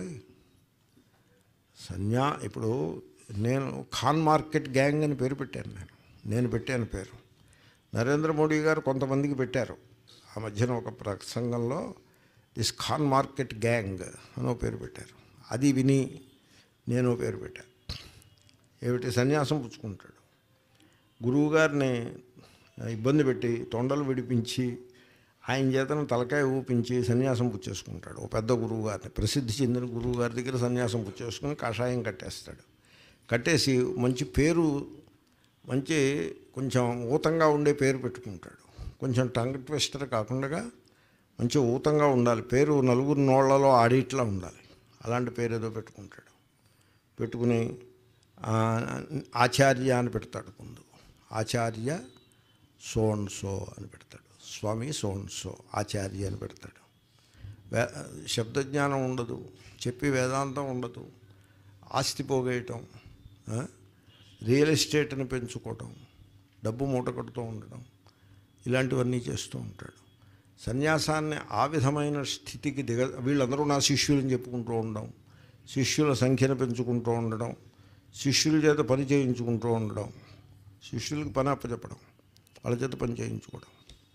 సన్యా ఇప్పుడు నేను ఖాన్ మార్కెట్ గ్యాంగ్ అని పేరు పెట్టాను నేను నేను పెట్టాను పేరు నరేంద్ర మోడీ గారు కొంతమందికి పెట్టారు ఆ మధ్యన ఒక ప్రసంగంలో దిస్ ఖాన్ మార్కెట్ గ్యాంగ్ అని ఒక పేరు పెట్టారు అది విని నేను పేరు పెట్టా ఏమిటి సన్యాసం పుచ్చుకుంటాడు గురువుగారిని ఇబ్బంది పెట్టి తొండలు విడిపించి ఆయన చేతను తలకాయ ఊపించి సన్యాసం పుచ్చేసుకుంటాడు ఓ పెద్ద గురువు గారిని ప్రసిద్ధి చెందిన గురువు గారి దగ్గర సన్యాసం పుచ్చేసుకుని కషాయం కట్టేస్తాడు కట్టేసి మంచి పేరు మంచి కొంచెం ఊతంగా ఉండే పేరు పెట్టుకుంటాడు కొంచెం టంగ్ ట్విస్టర్ కాకుండా మంచి ఊతంగా ఉండాలి పేరు నలుగురు నోళ్లలో ఆడిట్లా ఉండాలి అలాంటి పేరు ఏదో పెట్టుకుంటాడు పెట్టుకుని ఆ, ఆచార్య అని పెడతాడు ముందు ఆచార్య సోన్ సో అని పెడతాడు స్వామి సోన్ సో ఆచార్య అని పెడతాడు వే శబ్దజ్ఞానం ఉండదు చెప్పి వేదాంతం ఉండదు ఆస్తి పోగేయటం ఆ? రియల్ ఎస్టేట్ని పెంచుకోవటం డబ్బు మూట కడుతూ ఉండడం ఇలాంటివన్నీ చేస్తూ ఉంటాడు సన్యాసాన్ని ఆ విధమైన స్థితికి దిగ వీళ్ళందరూ నా శిష్యులని చెప్పుకుంటూ ఉండడం శిష్యుల సంఖ్యను పెంచుకుంటూ ఉండడం శిష్యుల చేత పని చేయించుకుంటూ ఉండడం శిష్యులకు పని అప్పచెప్పడం వాళ్ళ చేత పని చేయించుకోవడం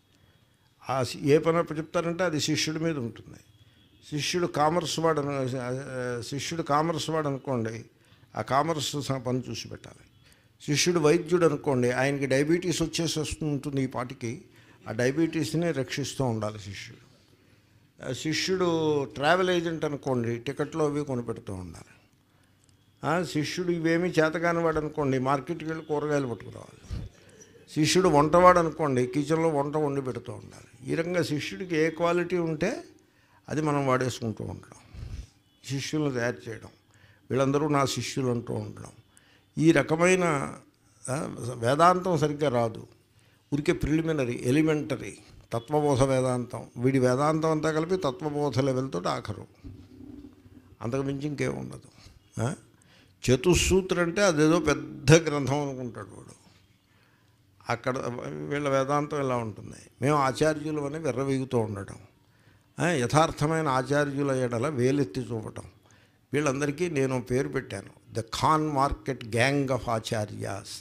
ఆ శి- ఏ పని అప్పచెప్తారంటే అది శిష్యుడి మీద ఉంటుంది శిష్యుడు కామర్స్ వాడు అను- శిష్యుడు కామర్స్ వాడు అనుకోండి ఆ కామర్స్ స- పని చూసి పెట్టాలి శిష్యుడు వైద్యుడు అనుకోండి ఆయనకి డయాబెటీస్ వచ్చేసి వస్తుంటుంది ఈ పాటికి ఆ డయాబెటీస్ని రక్షిస్తూ ఉండాలి శిష్యుడు ఆ శిష్యుడు ట్రావెల్ ఏజెంట్ అనుకోండి టికెట్లు అవి కొనిపెడుతూ ఉండాలి ఆ శిష్యుడు ఇవేమీ చేతకాని వాడు అనుకోండి మార్కెట్కి వెళ్ళి కూరగాయలు పట్టుకురావాలి శిష్యుడు వంటవాడు అనుకోండి కిచెన్లో వంట వండి పెడుతూ ఉండాలి ఈ రకంగా శిష్యుడికి ఏ క్వాలిటీ ఉంటే అది మనం వాడేసుకుంటూ ఉండడం శిష్యులను తయారు చేయడం వీళ్ళందరూ నా శిష్యులు అంటూ ఉండడం ఈ రకమైన ఆ, వేదాంతం సరిగ్గా రాదు ఊరికే ప్రిలిమినరీ ఎలిమెంటరీ తత్వబోధ వేదాంతం వీడి వేదాంతం అంతా కలిపి తత్వబోధ లెవెల్తో ఆఖరు అంతకు మించి ఇంకేం ఉండదు ఆ? చతుస్సూత్ర అంటే అదేదో పెద్ద గ్రంథం అనుకుంటాడు వాడు అక్కడ వీళ్ళ వేదాంతం ఇలా ఉంటుంది మేము ఆచార్యులు అని విర్రవీగుతూ ఉండటం ఆ, యథార్థమైన ఆచార్యుల ఎడల వేలెత్తి చూపటం వీళ్ళందరికీ నేను పేరు పెట్టాను the Khan Market gang of Acharyas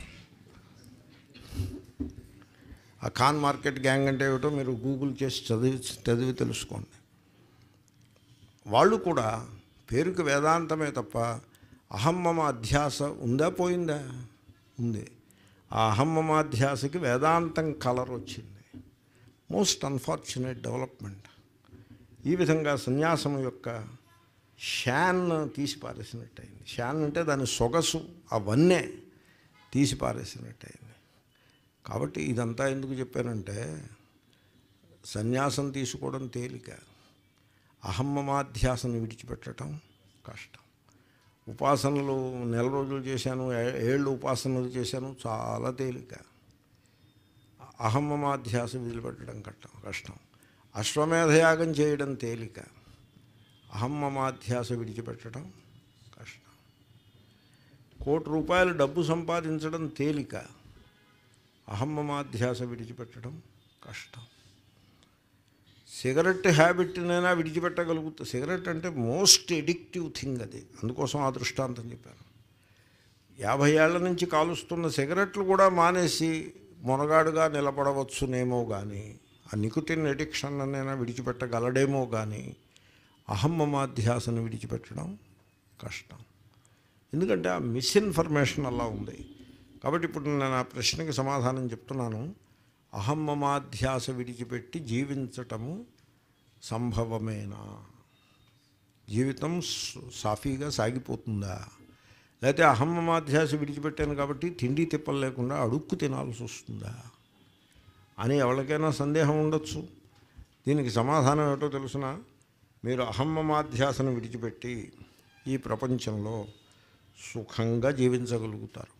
ఆ ఖాన్ మార్కెట్ గ్యాంగ్ అంటే ఏమిటో మీరు గూగుల్ చేసి చదివి చదివి తెలుసుకోండి వాళ్ళు కూడా పేరుకి వేదాంతమే తప్ప అహమ్మమ అధ్యాస ఉందా పోయిందా ఉంది ఆ అహమ్మమాధ్యాసకి వేదాంతం కలర్ వచ్చింది మోస్ట్ అన్ఫార్చునేట్ డెవలప్మెంట్ ఈ విధంగా సన్యాసం యొక్క షాన్ తీసి పారేసినట్టయింది షాన్ అంటే దాని సొగసు అవన్నే తీసి పారేసినట్టయింది కాబట్టి ఇదంతా ఎందుకు చెప్పానంటే సన్యాసం తీసుకోవడం తేలిక అహమ్మమాధ్యాసను విడిచిపెట్టడం కష్టం ఉపాసనలు నెల రోజులు చేశాను ఏ- ఏళ్ళు ఉపాసనలు చేశాను చాలా తేలిక అహమ్మమాధ్యాస వదిలిపెట్టడం కష్టం కష్టం అశ్వమేధయాగం చేయడం తేలిక అహమ్మమాధ్యాస విడిచిపెట్టడం కష్టం కోటి రూపాయలు డబ్బు సంపాదించడం తేలిక అహమ్మమాధ్యాస విడిచిపెట్టడం కష్టం సిగరెట్ హ్యాబిట్నైనా విడిచిపెట్టగలుగుతా సిగరెట్ అంటే మోస్ట్ ఎడిక్టివ్ థింగ్ అది అందుకోసం ఆ దృష్టాంతం చెప్పాను యాభై ఏళ్ల నుంచి కాలుస్తున్న సిగరెట్లు కూడా మానేసి మొనగాడుగా నిలబడవచ్చునేమో కానీ ఆ నికుటిన్ ఎడిక్షన్ అయినా విడిచిపెట్టగలడేమో కానీ అహమ్మమాధ్యాసను విడిచిపెట్టడం కష్టం ఎందుకంటే ఆ మిస్ఇన్ఫర్మేషన్ అలా ఉంది కాబట్టి ఇప్పుడు నేను ఆ ప్రశ్నకి సమాధానం చెప్తున్నాను అహమ్మమాధ్యాస విడిచిపెట్టి జీవించటము సంభవమేనా జీవితం స్- సాఫీగా సాగిపోతుందా లేకపోతే అహమ్మమాధ్యాస విడిచిపెట్టాను కాబట్టి తిండి తిప్పలు లేకుండా అడుక్కు తినాల్సి వస్తుందా అని ఎవరికైనా సందేహం ఉండొచ్చు దీనికి సమాధానం ఏమిటో తెలుసిన మీరు అహమ్మమాధ్యాసను విడిచిపెట్టి ఈ ప్రపంచంలో సుఖంగా జీవించగలుగుతారు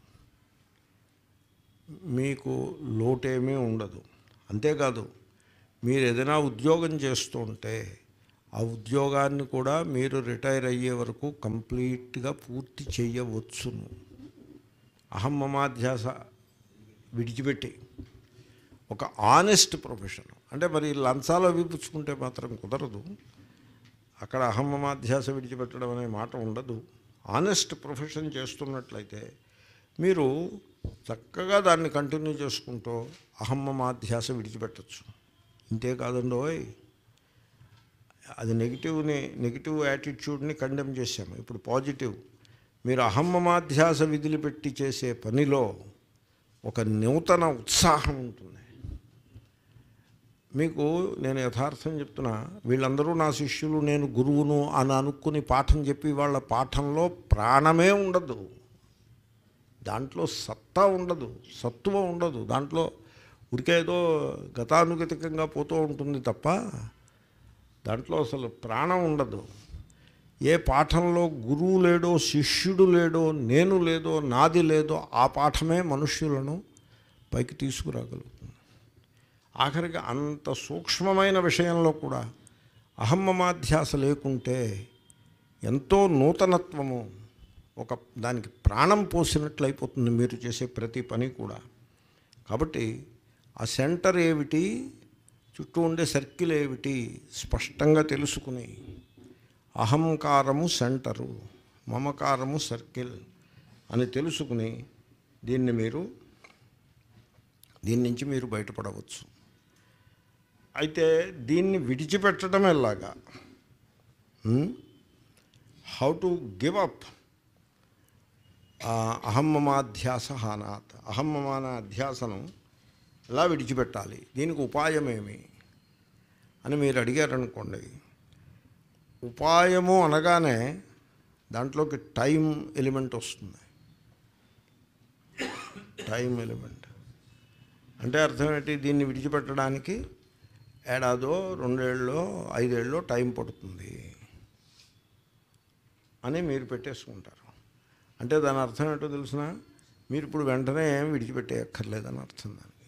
మీకు లోటేమీ ఉండదు అంతేకాదు మీరు ఏదైనా ఉద్యోగం చేస్తుంటే ఆ ఉద్యోగాన్ని కూడా మీరు రిటైర్ అయ్యే వరకు కంప్లీట్గా పూర్తి చేయవచ్చును అహమ్మమాధ్యాస విడిచిపెట్టి ఒక ఆనెస్ట్ ప్రొఫెషన్ అంటే మరి లంచాలు అవి పుచ్చుకుంటే మాత్రం కుదరదు అక్కడ అహమ్మమాధ్యాస విడిచిపెట్టడం అనే మాట ఉండదు ఆనెస్ట్ ప్రొఫెషన్ చేస్తున్నట్లయితే మీరు చక్కగా దాన్ని కంటిన్యూ చేసుకుంటూ అహమ్మమాధ్యాస విడిచిపెట్టచ్చు ఇంతే కాదండి ఓయ్ అది నెగిటివ్ని నెగిటివ్ యాటిట్యూడ్ని కండెమ్ చేశాము ఇప్పుడు పాజిటివ్ మీరు అహమ్మమాధ్యాస విధులు పెట్టి చేసే పనిలో ఒక నూతన ఉత్సాహం ఉంటుంది మీకు నేను యథార్థం చెప్తున్నా వీళ్ళందరూ నా శిష్యులు నేను గురువును అని అనుకుని పాఠం చెప్పి వాళ్ళ పాఠంలో ప్రాణమే ఉండదు దాంట్లో సత్తా ఉండదు సత్తువ ఉండదు దాంట్లో ఉరికే ఏదో గతానుగతికంగా పోతూ ఉంటుంది తప్ప దాంట్లో అసలు ప్రాణం ఉండదు ఏ పాఠంలో గురువు లేడో శిష్యుడు లేడో నేను లేదో నాది లేదో ఆ పాఠమే మనుష్యులను పైకి తీసుకురాగలుగుతుంది ఆఖరికి అంత సూక్ష్మమైన విషయంలో కూడా అహమ్మమాధ్యాస లేకుంటే ఎంతో నూతనత్వము ఒక దానికి ప్రాణం పోసినట్లు అయిపోతుంది మీరు చేసే ప్రతి పని కూడా కాబట్టి ఆ సెంటర్ ఏమిటి చుట్టూ ఉండే సర్కిల్ ఏమిటి స్పష్టంగా తెలుసుకుని అహంకారము సెంటరు మమకారము సర్కిల్ అని తెలుసుకుని దీన్ని మీరు దీని నుంచి మీరు బయటపడవచ్చు అయితే దీన్ని విడిచిపెట్టడం ఎలాగా హౌ టు గివ్ అప్ అహమ్మమాధ్యాస హానాత్ అహమ్మమాన అధ్యాసనం ఎలా విడిచిపెట్టాలి దీనికి ఉపాయమేమి అని మీరు అడిగారనుకోండి ఉపాయము అనగానే దాంట్లోకి టైం ఎలిమెంట్ వస్తుంది టైం ఎలిమెంట్ అంటే అర్థం ఏంటి దీన్ని విడిచిపెట్టడానికి ఏడాదో రెండేళ్ళలో ఐదేళ్ళలో టైం పడుతుంది అని మీరు పెట్టేసుకుంటారు అంటే దాని అర్థం ఏంటో తెలిసిన మీరు ఇప్పుడు వెంటనే ఏం విడిచిపెట్టేయక్కర్లేదని అర్థం దానికి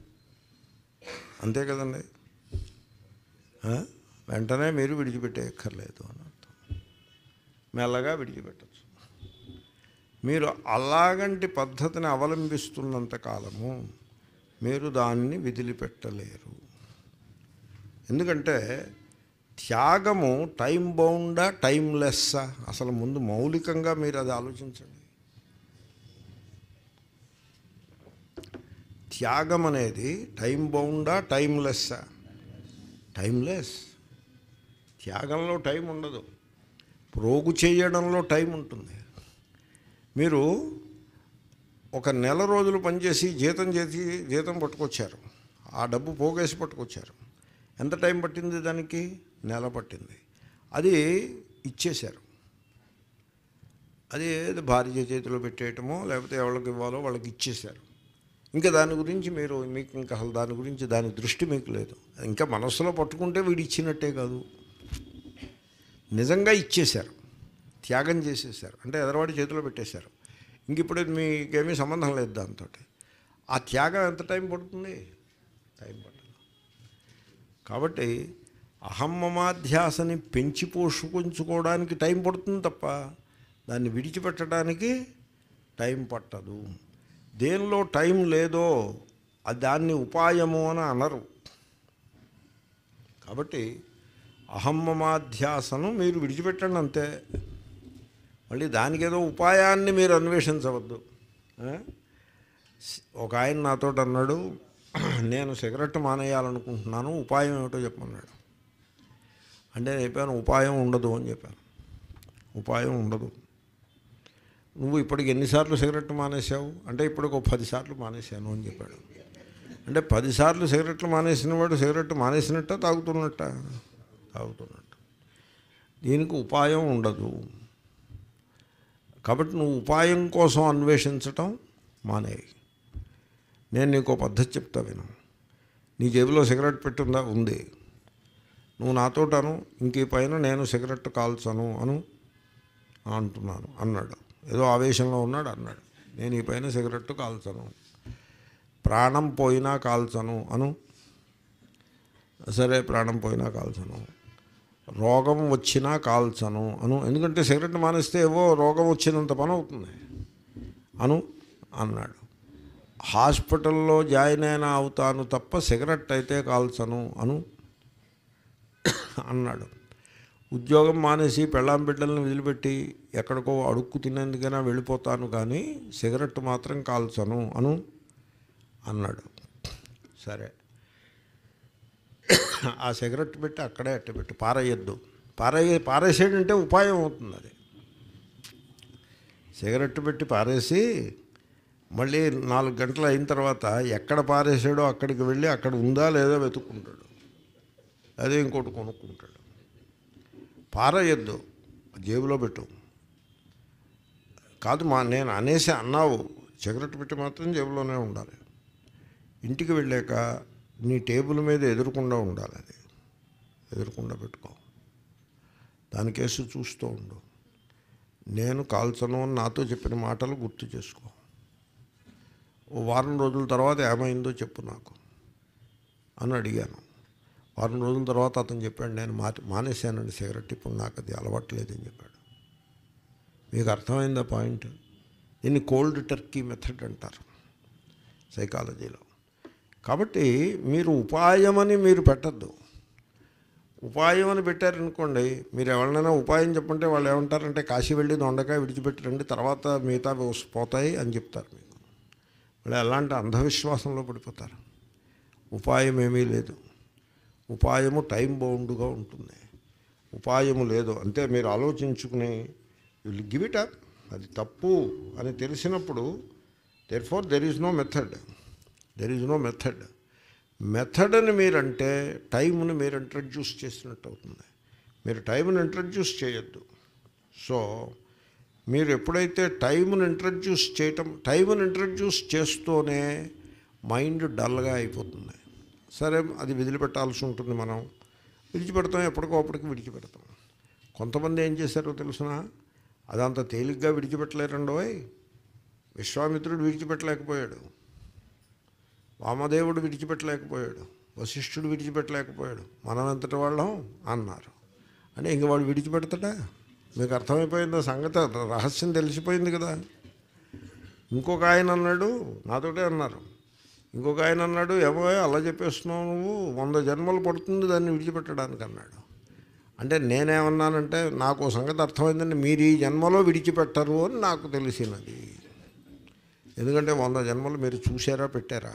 అంతే కదండి ఆ? వెంటనే మీరు విడిచిపెట్టేయక్కర్లేదు అని అర్థం మెల్లగా విడిచిపెట్టచ్చు మీరు అలాగంటి పద్ధతిని అవలంబిస్తున్నంత కాలము మీరు దాన్ని విదిలిపెట్టలేరు ఎందుకంటే త్యాగము టైం బౌండా టైంలెస్సా అసలు ముందు మౌలికంగా మీరు అది ఆలోచించండి త్యాగం అనేది టైం బౌండా టైంలెస్సా టైంలెస్ త్యాగంలో టైం ఉండదు ప్రోగు చేయడంలో టైం ఉంటుంది మీరు ఒక నెల రోజులు పనిచేసి జీతం చేసి జీతం పట్టుకొచ్చారు ఆ డబ్బు పోగేసి పట్టుకొచ్చారు ఎంత టైం పట్టింది దానికి నెల పట్టింది అది ఇచ్చేశారు అది ఏదో భార్య చేతిలో పెట్టేయటమో లేకపోతే ఎవరికి ఇవ్వాలో వాళ్ళకి ఇచ్చేశారు ఇంకా దాని గురించి మీరు మీకు ఇంకా అసలు దాని గురించి దాని దృష్టి మీకు లేదు ఇంకా మనస్సులో పట్టుకుంటే వీడు ఇచ్చినట్టే కాదు నిజంగా ఇచ్చేశారు త్యాగం చేసేసారు అంటే ఎదరవాడి చేతిలో పెట్టేశారు ఇంక ఇప్పుడు మీకేమీ సంబంధం లేదు దాంతో ఆ త్యాగం ఎంత టైం పడుతుంది టైం పట్టదు కాబట్టి అహమ్మమాధ్యాసని పెంచి పోషించుకోవడానికి టైం పడుతుంది తప్ప దాన్ని విడిచిపెట్టడానికి టైం పట్టదు దేనిలో టైం లేదో ఆ దాన్ని ఉపాయము అని అనరు కాబట్టి అహమ్మమాధ్యాసను మీరు విడిచిపెట్టండి అంతే మళ్ళీ దానికి ఏదో ఉపాయాన్ని మీరు అన్వేషించవద్దు ఆ? ఒక ఆయన నాతో అన్నాడు నేను సిగరెట్ మానేయాలనుకుంటున్నాను ఉపాయం ఏమిటో చెప్పమన్నాడు అంటే నేను చెప్పాను ఉపాయం ఉండదు అని చెప్పాను ఉపాయం ఉండదు నువ్వు ఇప్పటికి ఎన్నిసార్లు సిగరెట్ మానేశావు అంటే ఇప్పటికి ఒక పదిసార్లు మానేశాను అని చెప్పాడు అంటే పదిసార్లు సిగరెట్లు మానేసిన వాడు సిగరెట్ మానేసినట్ట తాగుతున్నట్ట తాగుతున్నట్టు దీనికి ఉపాయం ఉండదు కాబట్టి నువ్వు ఉపాయం కోసం అన్వేషించటం మానేయి నేను నీకు ఒక పద్ధతి చెప్తా విను నీ జేబులో సిగరెట్ పెట్టుందా ఉంది నువ్వు నాతోటను ఇంక ఈ పైన నేను సిగరెట్ కాల్చను అను అంటున్నాను అన్నాడు ఏదో ఆవేశంలో ఉన్నాడు అన్నాడు నేను ఈ పైన సిగరెట్ కాల్చను ప్రాణం పోయినా కాల్చను అను సరే ప్రాణం పోయినా కాల్చను రోగం వచ్చినా కాల్చను అను ఎందుకంటే సిగరెట్ మానేస్తే ఏవో రోగం వచ్చినంత పని అవుతుంది అను అన్నాడు హాస్పిటల్లో జాయిన్ అయినా అవుతాను తప్ప సిగరెట్ అయితే కాల్చను అను అన్నాడు ఉద్యోగం మానేసి పెళ్ళాం బిడ్డలను వదిలిపెట్టి ఎక్కడికో అడుక్కు తినేందుకైనా వెళ్ళిపోతాను కానీ సిగరెట్ మాత్రం కాల్చను అను అన్నాడు సరే ఆ సిగరెట్ పెట్టి అక్కడే అట్ట పెట్టి పారేయద్దు పారేయ పారేసేయంటే ఉపాయం అవుతుంది అది సిగరెట్ పెట్టి పారేసి మళ్ళీ నాలుగు గంటలు అయిన తర్వాత ఎక్కడ పారేసాడో అక్కడికి వెళ్ళి అక్కడ ఉందా లేదా వెతుక్కుంటాడు అదే ఇంకోటి కొనుక్కుంటాడు పారేయద్దు జేబులో పెట్టు కాదు మా నేను అనేసి అన్నావు సిగరెట్ పెట్టి మాత్రం జేబులోనే ఉండాలి ఇంటికి వెళ్ళాక నీ టేబుల్ మీద ఎదురకుండా ఉండాలి అది ఎదురకుండా పెట్టుకో దానికేసి చూస్తూ ఉండు నేను కాల్చను అని నాతో చెప్పిన మాటలు గుర్తు చేసుకో ఓ వారం రోజుల తర్వాత ఏమైందో చెప్పు నాకు అని అడిగాను వారం రోజుల తర్వాత అతను చెప్పాడు నేను మా మానేశానండి సిగరెట్ ఇప్పుడు నాకు అది అలవాట్లేదని చెప్పాడు మీకు అర్థమైందా పాయింట్ దీన్ని కోల్డ్ టర్కీ మెథడ్ అంటారు సైకాలజీలో కాబట్టి మీరు ఉపాయమని మీరు పెట్టద్దు ఉపాయం అని పెట్టారనుకోండి మీరు ఎవరినైనా ఉపాయం చెప్పంటే వాళ్ళు ఏమంటారంటే కాశీ వెళ్ళి దొండకాయ విడిచిపెట్టరండి తర్వాత మిగతా వస్- పోతాయి అని చెప్తారు మీకు వాళ్ళు ఎలాంటి అంధవిశ్వాసంలో పడిపోతారు ఉపాయం ఏమీ లేదు ఉపాయము టైం బౌండ్గా ఉంటుంది ఉపాయము లేదు అంతే మీరు ఆలోచించుకుని విల్ గివ్ ఇట్ అప్ అది తప్పు అని తెలిసినప్పుడు therefore there is no method there is no method method అని మీరంటే టైంని మీరు ఇంట్రడ్యూస్ చేసినట్టు అవుతుంది మీరు టైంని ఇంట్రడ్యూస్ చేయొద్దు సో మీరు ఎప్పుడైతే టైంని ఇంట్రడ్యూస్ చేయటం టైంని ఇంట్రడ్యూస్ చేస్తూనే మైండ్ డల్గా అయిపోతుంది సరే అది విదిలిపెట్టాల్సి ఉంటుంది మనం విడిచిపెడతాం ఎప్పటికో అప్పటికి విడిచిపెడతాం కొంతమంది ఏం చేశారో తెలుసిన అదంత తేలిగ్గా విడిచిపెట్టలేరండోయ్ విశ్వామిత్రుడు విడిచిపెట్టలేకపోయాడు వామదేవుడు విడిచిపెట్టలేకపోయాడు వశిష్ఠుడు విడిచిపెట్టలేకపోయాడు మనం ఎంతటి వాళ్ళం అన్నారు అంటే ఇంక వాడు విడిచిపెడతాడా మీకు అర్థమైపోయిందా సంగతి రహస్యం తెలిసిపోయింది కదా ఇంకొక ఆయన అన్నాడు నాతోటే అన్నారు ఇంకొక ఆయన అన్నాడు ఏమో అలా చెప్పేస్తున్నావు నువ్వు వంద జన్మలు పడుతుంది దాన్ని విడిచిపెట్టడానికి అన్నాడు అంటే నేనేమన్నానంటే నాకు ఓ సంగతి అర్థమైందండి మీరు ఈ జన్మలో విడిచిపెట్టరు అని నాకు తెలిసినది ఎందుకంటే వంద జన్మలు మీరు చూసారా పెట్టారా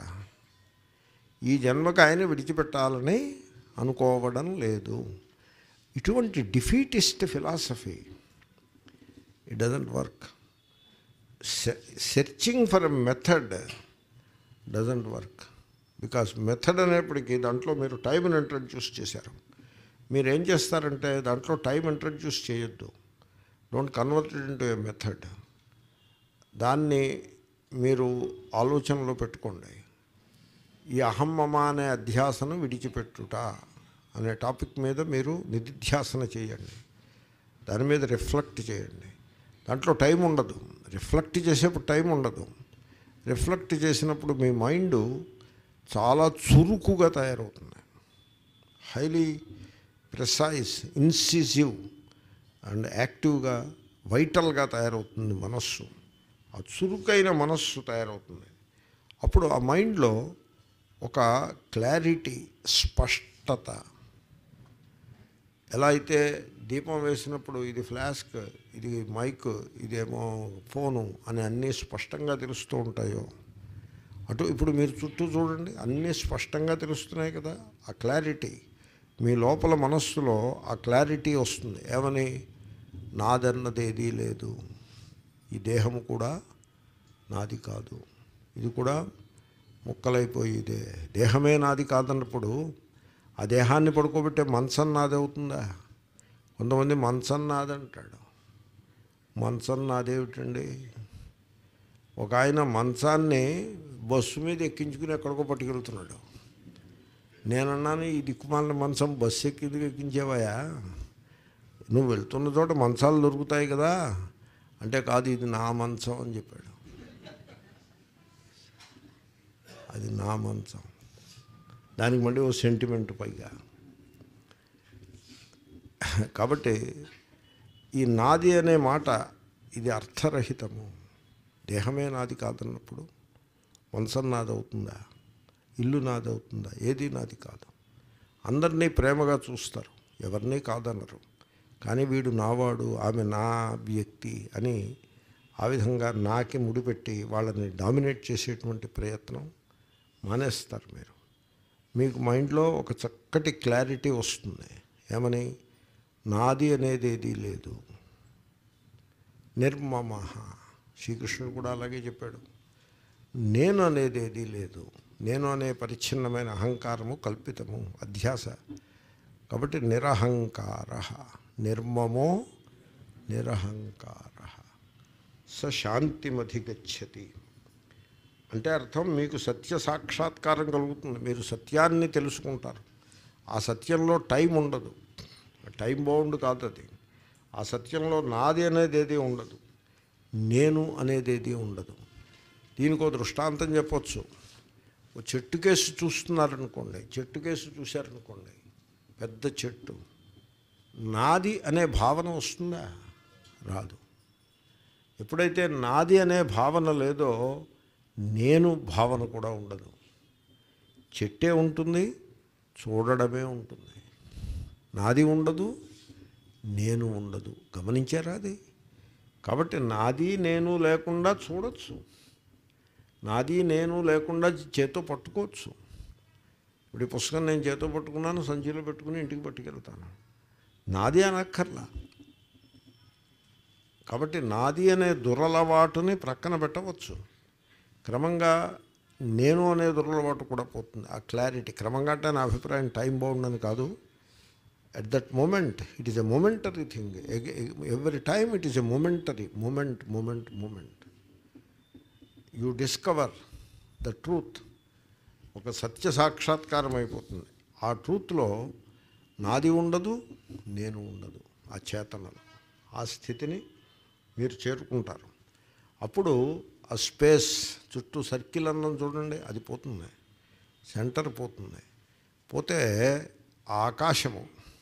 ఈ జన్మకు ఆయన విడిచిపెట్టాలని అనుకోవడం లేదు ఇటువంటి defeatist philosophy it doesn't work searching for a method doesn't work because method అనేప్పటికీ దాంట్లో మీరు టైంని ఇంట్రడ్యూస్ చేశారు మీరు ఏం చేస్తారంటే దాంట్లో టైం ఇంట్రడ్యూస్ చేయొద్దు don't convert it into a method దాన్ని మీరు ఆలోచనలో పెట్టుకోండి ఈ అహం మమ అనే అధ్యాసను విడిచిపెట్టుట అనే టాపిక్ మీద మీరు నిధిధ్యాసన చేయండి దాని మీద రిఫ్లెక్ట్ చేయండి దాంట్లో టైం ఉండదు రిఫ్లెక్ట్ చేసేప్పుడు టైం ఉండదు రిఫ్లెక్ట్ చేసినప్పుడు మీ మైండ్ చాలా చురుకుగా తయారవుతుంది హైలీ ప్రిసైజ్ ఇన్సిసివ్ అండ్ యాక్టివ్గా వైటల్గా తయారవుతుంది మనస్సు ఆ చురుకైన మనస్సు తయారవుతుంది అప్పుడు ఆ మైండ్లో ఒక క్లారిటీ స్పష్టత ఎలా అయితే దీపం వేసినప్పుడు ఇది ఫ్లాస్క్ ఇది మైక్ ఇదేమో ఫోను అని అన్నీ స్పష్టంగా తెలుస్తూ ఉంటాయో అటు ఇప్పుడు మీరు చుట్టూ చూడండి అన్నీ స్పష్టంగా తెలుస్తున్నాయి కదా ఆ క్లారిటీ మీ లోపల మనస్సులో ఆ క్లారిటీ వస్తుంది ఏమని నాదన్నది ఏదీ లేదు ఈ దేహము కూడా నాది కాదు ఇది కూడా ముక్కలైపోయేదే దేహమే నాది కాదన్నప్పుడు ఆ దేహాన్ని పడుకోబెట్టే మంచం నాది అవుతుందా కొంతమంది మంచం నాదంటాడు మంచం నాదేమిటండి ఒక ఆయన మంచాన్ని బస్సు మీద ఎక్కించుకుని ఎక్కడికో పట్టుకెళ్తున్నాడు నేనన్నాను ఈ దిక్కుమాలిన మంచం బస్సు ఎక్కింది ఎక్కించేవాయా నువ్వు వెళ్తున్న చోట మంచాలు దొరుకుతాయి కదా అంటే కాదు ఇది నా మంచం అని చెప్పాడు అది నా మంచం దానికి మళ్ళీ ఓ సెంటిమెంట్ పైగా కాబట్టి ఈ నాది అనే మాట ఇది అర్థరహితము దేహమే నాది కాదన్నప్పుడు వంశం నాది అవుతుందా ఇల్లు నాది అవుతుందా ఏది నాది కాదు అందరినీ ప్రేమగా చూస్తారు ఎవరినీ కాదనరు కానీ వీడు నావాడు ఆమె నా వ్యక్తి అని ఆ విధంగా నాకి ముడిపెట్టి వాళ్ళని డామినేట్ చేసేటువంటి ప్రయత్నం మానేస్తారు మీరు మీకు మైండ్లో ఒక చక్కటి క్లారిటీ వస్తుంది ఏమని నాది అనేది ఏదీ లేదు నిర్మమ శ్రీకృష్ణుడు కూడా అలాగే చెప్పాడు నేను అనేది ఏదీ లేదు నేను అనే పరిచ్ఛిన్నమైన అహంకారము కల్పితము అధ్యాస కాబట్టి నిరహంకార నిర్మమో నిరహంకార స శాంతిమధిగచ్చతి అంటే అర్థం మీకు సత్య సాక్షాత్కారం కలుగుతుంది మీరు సత్యాన్ని తెలుసుకుంటారు ఆ సత్యంలో టైం ఉండదు టైం బౌండ్ కాదు అది ఆ సత్యంలో నాది అనేది ఏది ఉండదు నేను అనేది ఏది ఉండదు దీనికి ఒక దృష్టాంతం చెప్పొచ్చు ఓ చెట్టు కేసు చూస్తున్నారనుకోండి చెట్టు కేసు చూశారనుకోండి పెద్ద చెట్టు నాది అనే భావన వస్తుందా రాదు ఎప్పుడైతే నాది అనే భావన లేదో నేను భావన కూడా ఉండదు చెట్టే ఉంటుంది చూడడమే ఉంటుంది నాది ఉండదు నేను ఉండదు గమనించారా అది కాబట్టి నాది నేను లేకుండా చూడొచ్చు నాది నేను లేకుండా చేతో పట్టుకోవచ్చు ఇప్పుడు ఈ పుస్తకం నేను చేతో పట్టుకున్నాను సంచిలో పెట్టుకుని ఇంటికి పట్టుకెళ్తాను నాది అనక్కర్లా కాబట్టి నాది అనే దురలవాటుని ప్రక్కన పెట్టవచ్చు క్రమంగా నేను అనే దురలవాటు కూడా పోతుంది ఆ క్లారిటీ క్రమంగా అంటే నా అభిప్రాయం టైం బాగుండని కాదు at that moment it is a momentary thing every time it is a momentary moment moment moment you discover the truth ఒక సత్య సాక్షాత్కారం అయిపోతుంది ఆ ట్రూత్లో నాది ఉండదు నేను ఉండదు ఆ చేతనలో ఆ స్థితిని మీరు చేరుకుంటారు అప్పుడు ఆ స్పేస్ చుట్టూ సర్కిల్ అన్నం చూడండి అది పోతుంది సెంటర్ పోతుంది పోతే ఆ ఆకాశము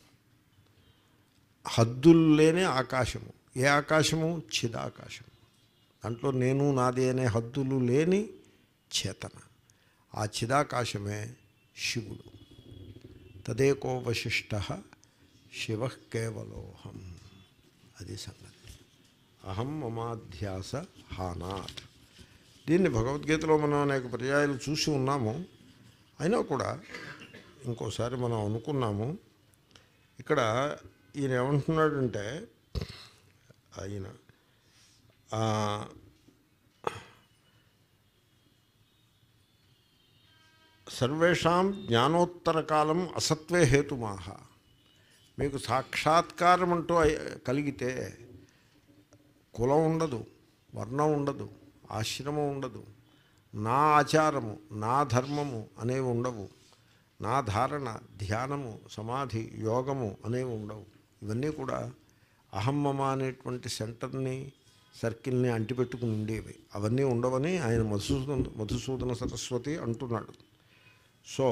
హద్దులు లేని ఆకాశము ఏ ఆకాశము చిదాకాశము దాంట్లో నేను నాది అనే హద్దులు లేని చేతన ఆ చిదాకాశమే శివుడు తదేకోవశిష్ట శివ కేవలోహం అది సంగతి అహం మమాధ్యాస హానాత్ దీన్ని భగవద్గీతలో మనం అనేక పర్యాయాలు చూసి ఉన్నాము అయినా కూడా ఇంకోసారి మనం అనుకున్నాము ఇక్కడ ఈయన ఏమంటున్నాడంటే ఆయన ఆ, సర్వేషాం జ్ఞానోత్తర కాలం అసత్వే హేతుమాహ మీకు సాక్షాత్కారం అంటూ అయి- కలిగితే కులం ఉండదు వర్ణం ఉండదు ఆశ్రమం ఉండదు నా ఆచారము నా ధర్మము అనేవి ఉండవు నా ధారణ ధ్యానము సమాధి యోగము అనేవి ఉండవు ఇవన్నీ కూడా అహమ్మమ అనేటువంటి సెంటర్ని సర్కిల్ని అంటిపెట్టుకుని ఉండేవి అవన్నీ ఉండవని ఆయన మధుసూదన మధుసూదన సరస్వతి అంటున్నాడు సో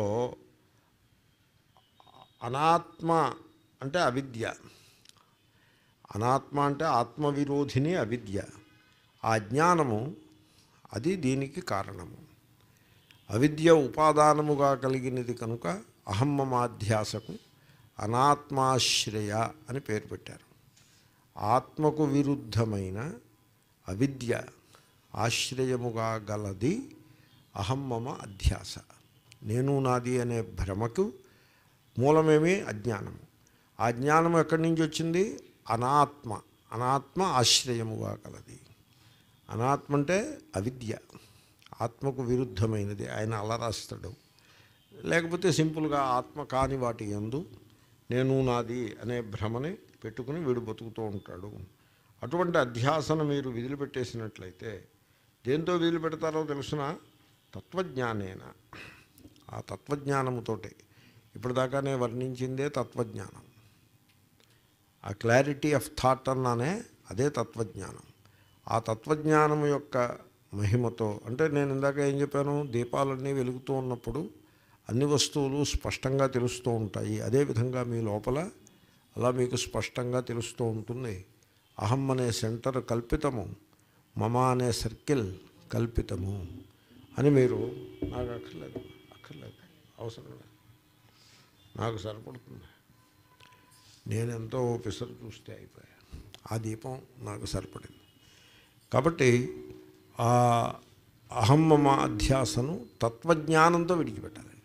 అనాత్మ అంటే అవిద్య అనాత్మ అంటే ఆత్మవిరోధిని అవిద్య ఆ జ్ఞానము అది దీనికి కారణము అవిద్య ఉపాదానముగా కలిగినది కనుక అహమ్మమాధ్యాసకు అనాత్మాశ్రయ అని పేరు పెట్టారు ఆత్మకు విరుద్ధమైన అవిద్య ఆశ్రయముగా గలది అహమ్మమ అధ్యాస నేను నాది అనే భ్రమకు మూలమేమి అజ్ఞానము ఆ జ్ఞానం ఎక్కడి నుంచి వచ్చింది అనాత్మ అనాత్మ ఆశ్రయముగా కలది అనాత్మ అంటే అవిద్య ఆత్మకు విరుద్ధమైనది ఆయన అలా రాస్తాడు లేకపోతే సింపుల్గా ఆత్మ కాని వాటి ఎందు నేను నాది అనే భ్రమని పెట్టుకుని వీడు బతుకుతూ ఉంటాడు అటువంటి అధ్యాసన మీరు విదిలిపెట్టేసినట్లయితే దేంతో విదిలిపెడతారో తెలుసిన తత్వజ్ఞానేన ఆ తత్వజ్ఞానముతోటి ఇప్పటిదాకానే వర్ణించిందే తత్వజ్ఞానం ఆ క్లారిటీ ఆఫ్ థాట్ అన్నానే అదే తత్వజ్ఞానం ఆ తత్వజ్ఞానం యొక్క మహిమతో అంటే నేను ఇందాక ఏం చెప్పాను దీపాలన్నీ వెలుగుతూ ఉన్నప్పుడు అన్ని వస్తువులు స్పష్టంగా తెలుస్తూ ఉంటాయి అదేవిధంగా మీ లోపల అలా మీకు స్పష్టంగా తెలుస్తూ ఉంటుంది అహం అనే సెంటర్ కల్పితము మమ అనే సర్కిల్ కల్పితము అని మీరు నాకు అక్కర్లేదు అక్కర్లేదు అవసరం లేదు నాకు సరిపడుతుంది నేనెంతో పిసరు చూస్తే అయిపోయా ఆ దీపం నాకు సరిపడింది కాబట్టి ఆ అహమ్మమ అధ్యాసను తత్వజ్ఞానంతో విడిచిపెట్టాలి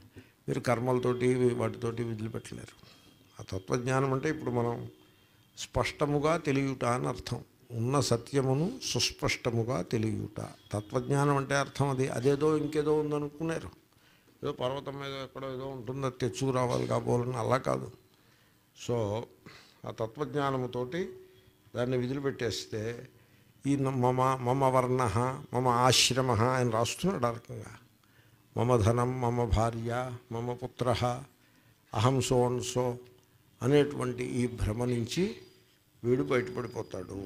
మీరు కర్మలతోటి వాటితోటి వదిలిపెట్టలేరు ఆ తత్వజ్ఞానం అంటే ఇప్పుడు మనం స్పష్టముగా తెలియుట అని అర్థం ఉన్న సత్యమును సుస్పష్టముగా తెలియుట తత్వజ్ఞానం అంటే అర్థం అది అదేదో ఇంకేదో ఉందనుకున్నారు ఏదో పర్వతం మీద ఎక్కడో ఏదో ఉంటుందో అది తెచ్చుకు రావాలి కాబోలని అలా కాదు సో ఆ తత్వజ్ఞానముతోటి దాన్ని విదిలిపెట్టేస్తే ఈ న- మమ మమ వర్ణ మమ ఆశ్రమ ఆయన రాస్తున్నాడు ఆ రకంగా మమ ధనం మమ భార్య మమ పుత్ర అహం సో అండ్ సో అనేటువంటి ఈ భ్రమ నుంచి వీడు బయటపడిపోతాడు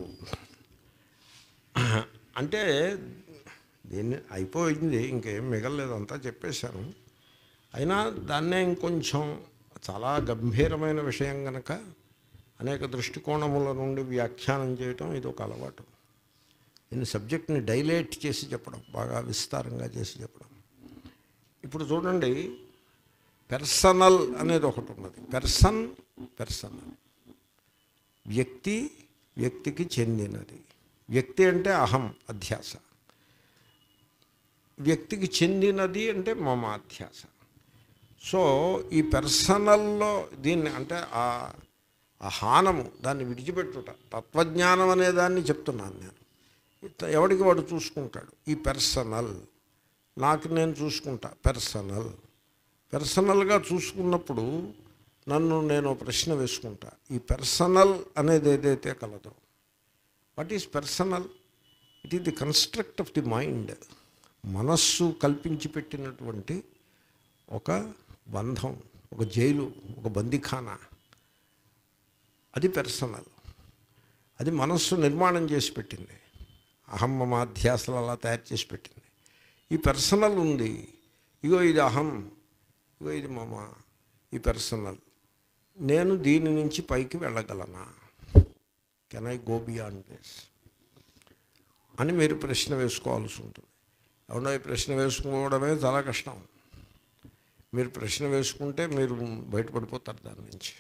అంటే దీన్ని అయిపోయింది ఇంకేం మిగలలేదు అంతా చెప్పేశాను అయినా దాన్నే ఇంకొంచెం చాలా గంభీరమైన విషయం కనుక అనేక దృష్టికోణముల నుండి వ్యాఖ్యానం చేయటం ఇది ఒక అలవాటు దీని సబ్జెక్ట్ని డైలేట్ చేసి చెప్పడం బాగా విస్తారంగా చేసి చెప్పడం ఇప్పుడు చూడండి పెర్సనల్ అనేది ఒకటి ఉన్నది పెర్సన్ పెర్సనల్ వ్యక్తి వ్యక్తికి చెందినది వ్యక్తి అంటే అహం అధ్యాస వ్యక్తికి చెందినది అంటే మమ అధ్యాస సో ఈ పెర్సనల్లో దీన్ని అంటే ఆ ఆ హానము దాన్ని విడిచిపెట్టుట తత్వజ్ఞానం అనే దాన్ని చెప్తున్నాను నేను ఇత- ఎవడికి వాడు చూసుకుంటాడు ఈ పెర్సనల్ నాకు నేను చూసుకుంటా పెర్సనల్ పెర్సనల్గా చూసుకున్నప్పుడు నన్ను నేను ఓ ప్రశ్న వేసుకుంటా ఈ పెర్సనల్ అనేది ఏదైతే కలదో what is personal it is the construct of the mind మనస్సు కల్పించి పెట్టినటువంటి ఒక బంధం ఒక జైలు ఒక బందిఖానా అది పర్సనల్ అది మనస్సు నిర్మాణం చేసి పెట్టింది అహం మమాధ్యాసలు అలా తయారు చేసి పెట్టింది ఈ పర్సనల్ ఉంది ఇగో ఇది అహం ఇగో ఇది మమ ఈ పర్సనల్ నేను దీని నుంచి పైకి వెళ్ళగలనా can I go beyond this అని మీరు ప్రశ్న వేసుకోవాల్సి ఉంటుంది అవునా ఈ ప్రశ్న వేసుకోవడమే చాలా కష్టం మీరు ప్రశ్న వేసుకుంటే మీరు బయటపడిపోతారు దాని నుంచి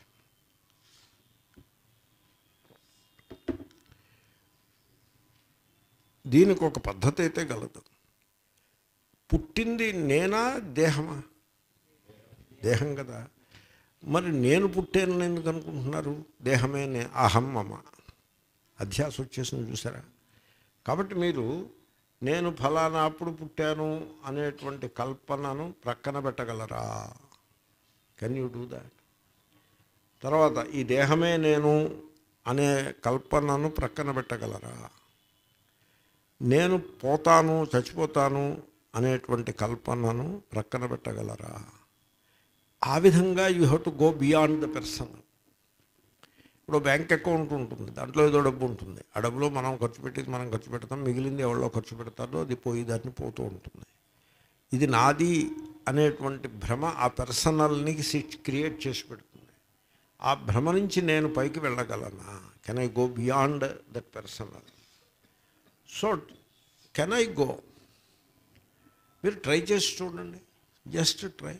దీనికి ఒక పద్ధతి అయితే గలదు పుట్టింది నేనా దేహమా దేహం కదా మరి నేను పుట్టానని ఎందుకు అనుకుంటున్నారు దేహమే నే అహం మమ అధ్యాస వచ్చేసింది చూసారా కాబట్టి మీరు నేను ఫలానా అప్పుడు పుట్టాను అనేటువంటి కల్పనను ప్రక్కన పెట్టగలరా కెన్ యూ డూ దాట్ తర్వాత ఈ దేహమే నేను అనే కల్పనను ప్రక్కన పెట్టగలరా నేను పోతాను చచ్చిపోతాను అనేటువంటి కల్పనను ప్రక్కన పెట్టగలరా ఆ విధంగా you have to go beyond the person ఇప్పుడు బ్యాంక్ అకౌంట్ ఉంటుంది దాంట్లో ఏదో డబ్బు ఉంటుంది ఆ డబ్బులో మనం ఖర్చు పెట్టేది మనం ఖర్చు పెడతాం మిగిలింది ఎవరో ఖర్చు పెడతారో అది పోయి దాన్ని పోతూ ఉంటుంది ఇది నాది అనేటువంటి భ్రమ ఆ పర్సనల్ని క్రియేట్ చేసి పెడుతుంది ఆ భ్రమ నుంచి నేను పైకి వెళ్ళగలనా can I go beyond that personal so can I go మీరు ట్రై చేసి చూడండి జస్ట్ ట్రై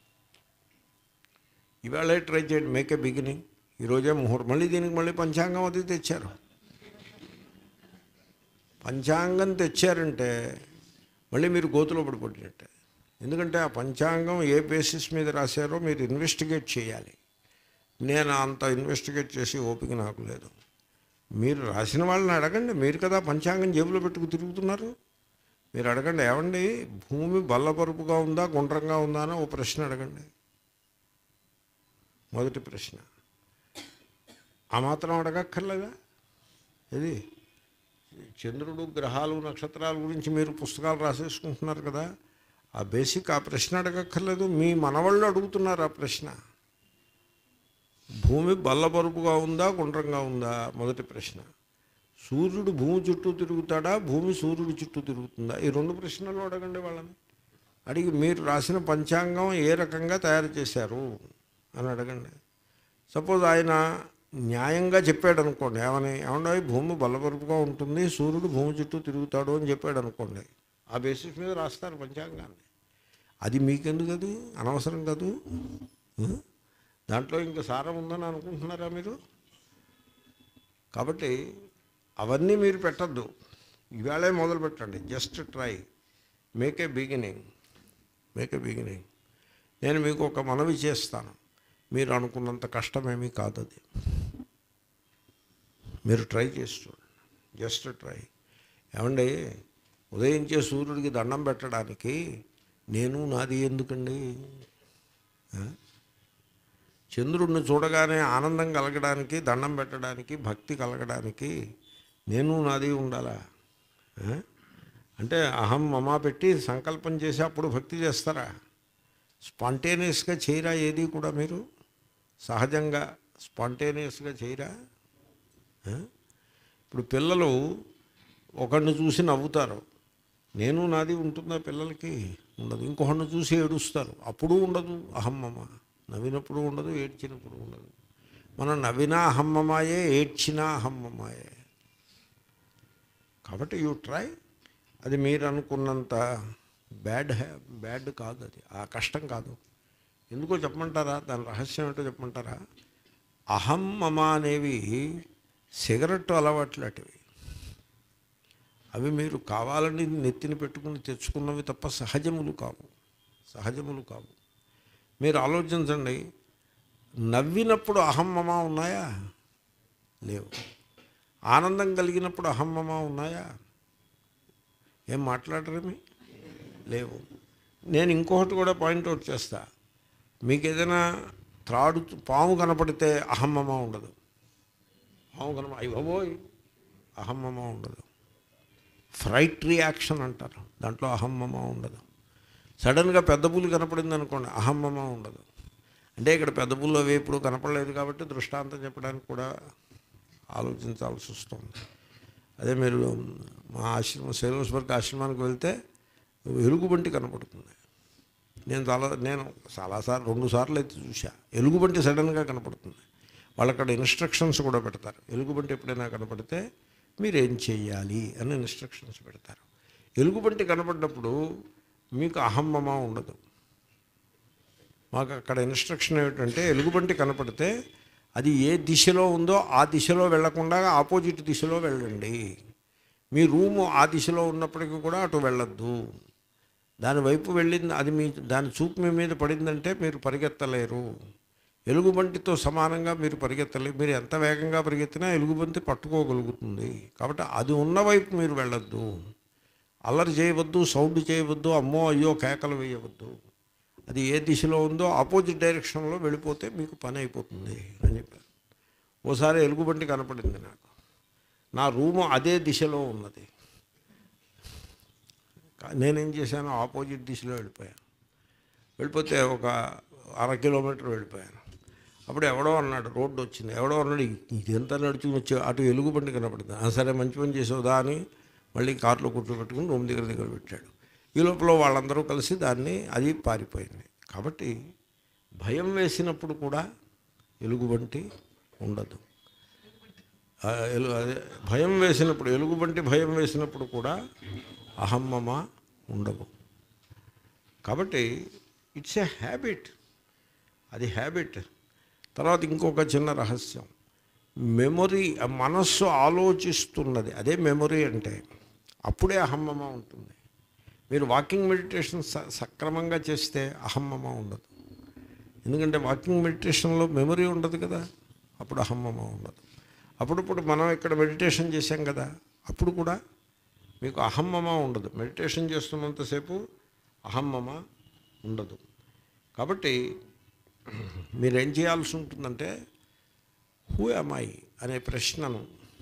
ఇవాళ ట్రై చేయండి మేక్ ఏ బిగినింగ్ ఈరోజే ముహూర్తం మళ్ళీ దీనికి మళ్ళీ పంచాంగం అది తెచ్చారు పంచాంగం తెచ్చారంటే మళ్ళీ మీరు గోతులో పడిపోయినట్టే ఎందుకంటే ఆ పంచాంగం ఏ బేసిస్ మీద రాశారో మీరు ఇన్వెస్టిగేట్ చేయాలి నేను అంత ఇన్వెస్టిగేట్ చేసి ఓపిక నాకు లేదు మీరు రాసిన వాళ్ళని అడగండి మీరు కదా పంచాంగం జేబులో పెట్టుకు తిరుగుతున్నారు మీరు అడగండి ఏమండి భూమి బల్లపరుపుగా ఉందా గుండ్రంగా ఉందా అని ఓ ప్రశ్న అడగండి మొదటి ప్రశ్న ఆ మాత్రం అడగక్కర్లేదా ఇది చంద్రుడు గ్రహాలు నక్షత్రాల గురించి మీరు పుస్తకాలు రాసేసుకుంటున్నారు కదా ఆ బేసిక్ ఆ ప్రశ్న అడగక్కర్లేదు మీ మనవాళ్ళు అడుగుతున్నారు ఆ ప్రశ్న భూమి బల్లబరుపుగా ఉందా గుండ్రంగా ఉందా మొదటి ప్రశ్న సూర్యుడు భూమి చుట్టూ తిరుగుతాడా భూమి సూర్యుడి చుట్టూ తిరుగుతుందా ఈ రెండు ప్రశ్నలు అడగండి వాళ్ళని అడిగి మీరు రాసిన పంచాంగం ఏ రకంగా తయారు చేశారు అని అడగండి సపోజ్ ఆయన న్యాయంగా చెప్పాడు అనుకోండి ఏమని ఏమన్నా భూమి బల్లబరుపుగా ఉంటుంది సూర్యుడు భూమి చుట్టూ తిరుగుతాడు అని చెప్పాడు అనుకోండి ఆ బేసిస్ మీద రాస్తారు పంచాంగాన్ని అది మీకెందుకు అది అనవసరం కాదు ఆ? దాంట్లో ఇంకా సారం ఉందని అనుకుంటున్నారా మీరు కాబట్టి అవన్నీ మీరు పెట్టద్దు ఈవేళే మొదలు పెట్టండి just try make a beginning make a beginning నేను మీకు ఒక మనవి చేస్తాను మీరు అనుకున్నంత కష్టమేమీ కాదు అది మీరు ట్రై చేసి చూడండి జస్ట్ ట్రై ఏమండి ఉదయించే సూర్యుడికి దండం పెట్టడానికి నేను నాది ఎందుకండి ఆ? చంద్రుడిని చూడగానే ఆనందం కలగడానికి దండం పెట్టడానికి భక్తి కలగడానికి నేను నాది ఉండాలా ఆ? అంటే అహం మమా పెట్టి సంకల్పం చేసి అప్పుడు భక్తి చేస్తారా స్పాంటేనియస్గా చేయరా ఏది కూడా మీరు సహజంగా స్పాంటేనియస్గా చేయరా ఆ? ఇప్పుడు పిల్లలు ఒకడిని చూసి నవ్వుతారు నేను నాది ఉంటుందా పిల్లలకి ఉండదు ఇంకొకడిని చూసి ఏడుస్తారు అప్పుడు ఉండదు అహమ్మమ్మ నవ్వినప్పుడు ఉండదు ఏడ్చినప్పుడు ఉండదు మనం నవ్వినా అహమ్మమాయే ఏడ్చినా అహమ్మమాయే కాబట్టి యూ ట్రై అది మీరు అనుకున్నంత బ్యాడ్ హ్యా బ్యాడ్ కాదు అది ఆ కష్టం కాదు ఎందుకో చెప్పమంటారా దాని రహస్యం ఏంటో చెప్పమంటారా అహం మమ అనేవి సిగరెట్ అలవాట్లాంటివి అవి మీరు కావాలని నెత్తిన పెట్టుకుని తెచ్చుకున్నవి తప్ప సహజములు కావు సహజములు కావు మీరు ఆలోచించండి నవ్వినప్పుడు అహమ్మమ ఉన్నాయా లేవు ఆనందం కలిగినప్పుడు అహమ్మమ ఉన్నాయా ఏం మాట్లాడరేమి లేవు నేను ఇంకొకటి కూడా పాయింట్అవుట్ చేస్తా మీకు ఏదైనా త్రాడు పాము కనపడితే అహమ్మమ ఉండదు పాము కనప అయ్యబోయ్ అహమ్మమ ఉండదు ఫ్రైట్ రియాక్షన్ అంటారు దాంట్లో అహమ్మమ ఉండదు సడన్గా పెద్ద పులి కనపడింది అనుకోండి అహమ్మమ ఉండదు అంటే ఇక్కడ పెద్ద పుల్లు అవి ఎప్పుడు కనపడలేదు కాబట్టి దృష్టాంతం చెప్పడానికి కూడా ఆలోచించాల్సి వస్తుంది అదే మీరు మా ఆశ్రమం శైలవస్వర్గ ఆశ్రమానికి వెళ్తే ఎలుగుబంటి కనపడుతుంది నేను చాలా నేను చాలాసార్లు రెండు సార్లు అయితే చూసా ఎలుగుబంటి సడన్గా కనపడుతుంది వాళ్ళు అక్కడ ఇన్స్ట్రక్షన్స్ కూడా పెడతారు ఎలుగుబంటి ఎప్పుడైనా కనపడితే మీరు ఏం చేయాలి అని ఇన్స్ట్రక్షన్స్ పెడతారు ఎలుగుబంటి కనపడినప్పుడు మీకు అహమ్మమ ఉండదు మాకు అక్కడ ఇన్స్ట్రక్షన్ ఏమిటంటే ఎలుగుబంటి కనపడితే అది ఏ దిశలో ఉందో ఆ దిశలో వెళ్లకుండా ఆపోజిట్ దిశలో వెళ్ళండి మీ రూము ఆ దిశలో ఉన్నప్పటికీ కూడా అటు వెళ్ళొద్దు దాని వైపు వెళ్ళింది అది మీ దాని చూపు మీ మీద పడిందంటే మీరు పరిగెత్తలేరు ఎలుగుబంటితో సమానంగా మీరు పరిగెత్తలేరు మీరు ఎంత వేగంగా పరిగెత్తినా ఎలుగుబంటి పట్టుకోగలుగుతుంది కాబట్టి అది ఉన్న వైపు మీరు వెళ్ళొద్దు అల్లరి చేయవద్దు సౌండ్ చేయవద్దు అమ్మో అయ్యో కేకలు వేయవద్దు అది ఏ దిశలో ఉందో ఆపోజిట్ డైరెక్షన్లో వెళ్ళిపోతే మీకు పని అయిపోతుంది అని చెప్పారు ఓసారి ఎలుగుబంటి కనపడింది నాకు నా రూము అదే దిశలో ఉన్నది కా- నేనేం చేశాను ఆపోజిట్ దిశలో వెళ్ళిపోయాను వెళ్ళిపోతే ఒక అర కిలోమీటర్ వెళ్ళిపోయాను అప్పుడు ఎవడో అన్నాడు రోడ్డు వచ్చింది ఎవడో అన్నాడు ఇదంతా నడుచుకుని వచ్చి అటు ఎలుగుబంటి కనపడుతుంది "ఆ, సరే మంచి పని చేసావుదా అని మళ్ళీ కారులో కూర్చోబెట్టుకుని రూమ్ దగ్గర దగ్గర పెట్టాడు ఈ లోపల వాళ్ళందరూ కలిసి దాన్ని అది పారిపోయింది కాబట్టి భయం వేసినప్పుడు కూడా ఎలుగుబంటి ఉండదు ఆ ఎలు అదే భయం వేసినప్పుడు ఎలుగుబంటి భయం వేసినప్పుడు కూడా అహమ్మమ ఉండవు కాబట్టి ఇట్స్ ఏ హ్యాబిట్ అది హ్యాబిట్ తర్వాత ఇంకొక చిన్న రహస్యం మెమొరీ ఆ మనస్సు ఆలోచిస్తున్నది అదే మెమొరీ అంటే అప్పుడే అహమ్మమ ఉంటుంది మీరు వాకింగ్ మెడిటేషన్ స- సక్రమంగా చేస్తే అహమ్మమ ఉండదు ఎందుకంటే వాకింగ్ మెడిటేషన్లో మెమరీ ఉండదు కదా అప్పుడు అహమ్మమ ఉండదు అప్పుడప్పుడు మనం ఇక్కడ మెడిటేషన్ చేశాం కదా అప్పుడు కూడా మీకు అహమ్మమ ఉండదు మెడిటేషన్ చేస్తున్నంతసేపు అహమ్మమ ఉండదు కాబట్టి మీరేం చేయాల్సి ఉంటుందంటే హూ ఐ అనే ప్రశ్నను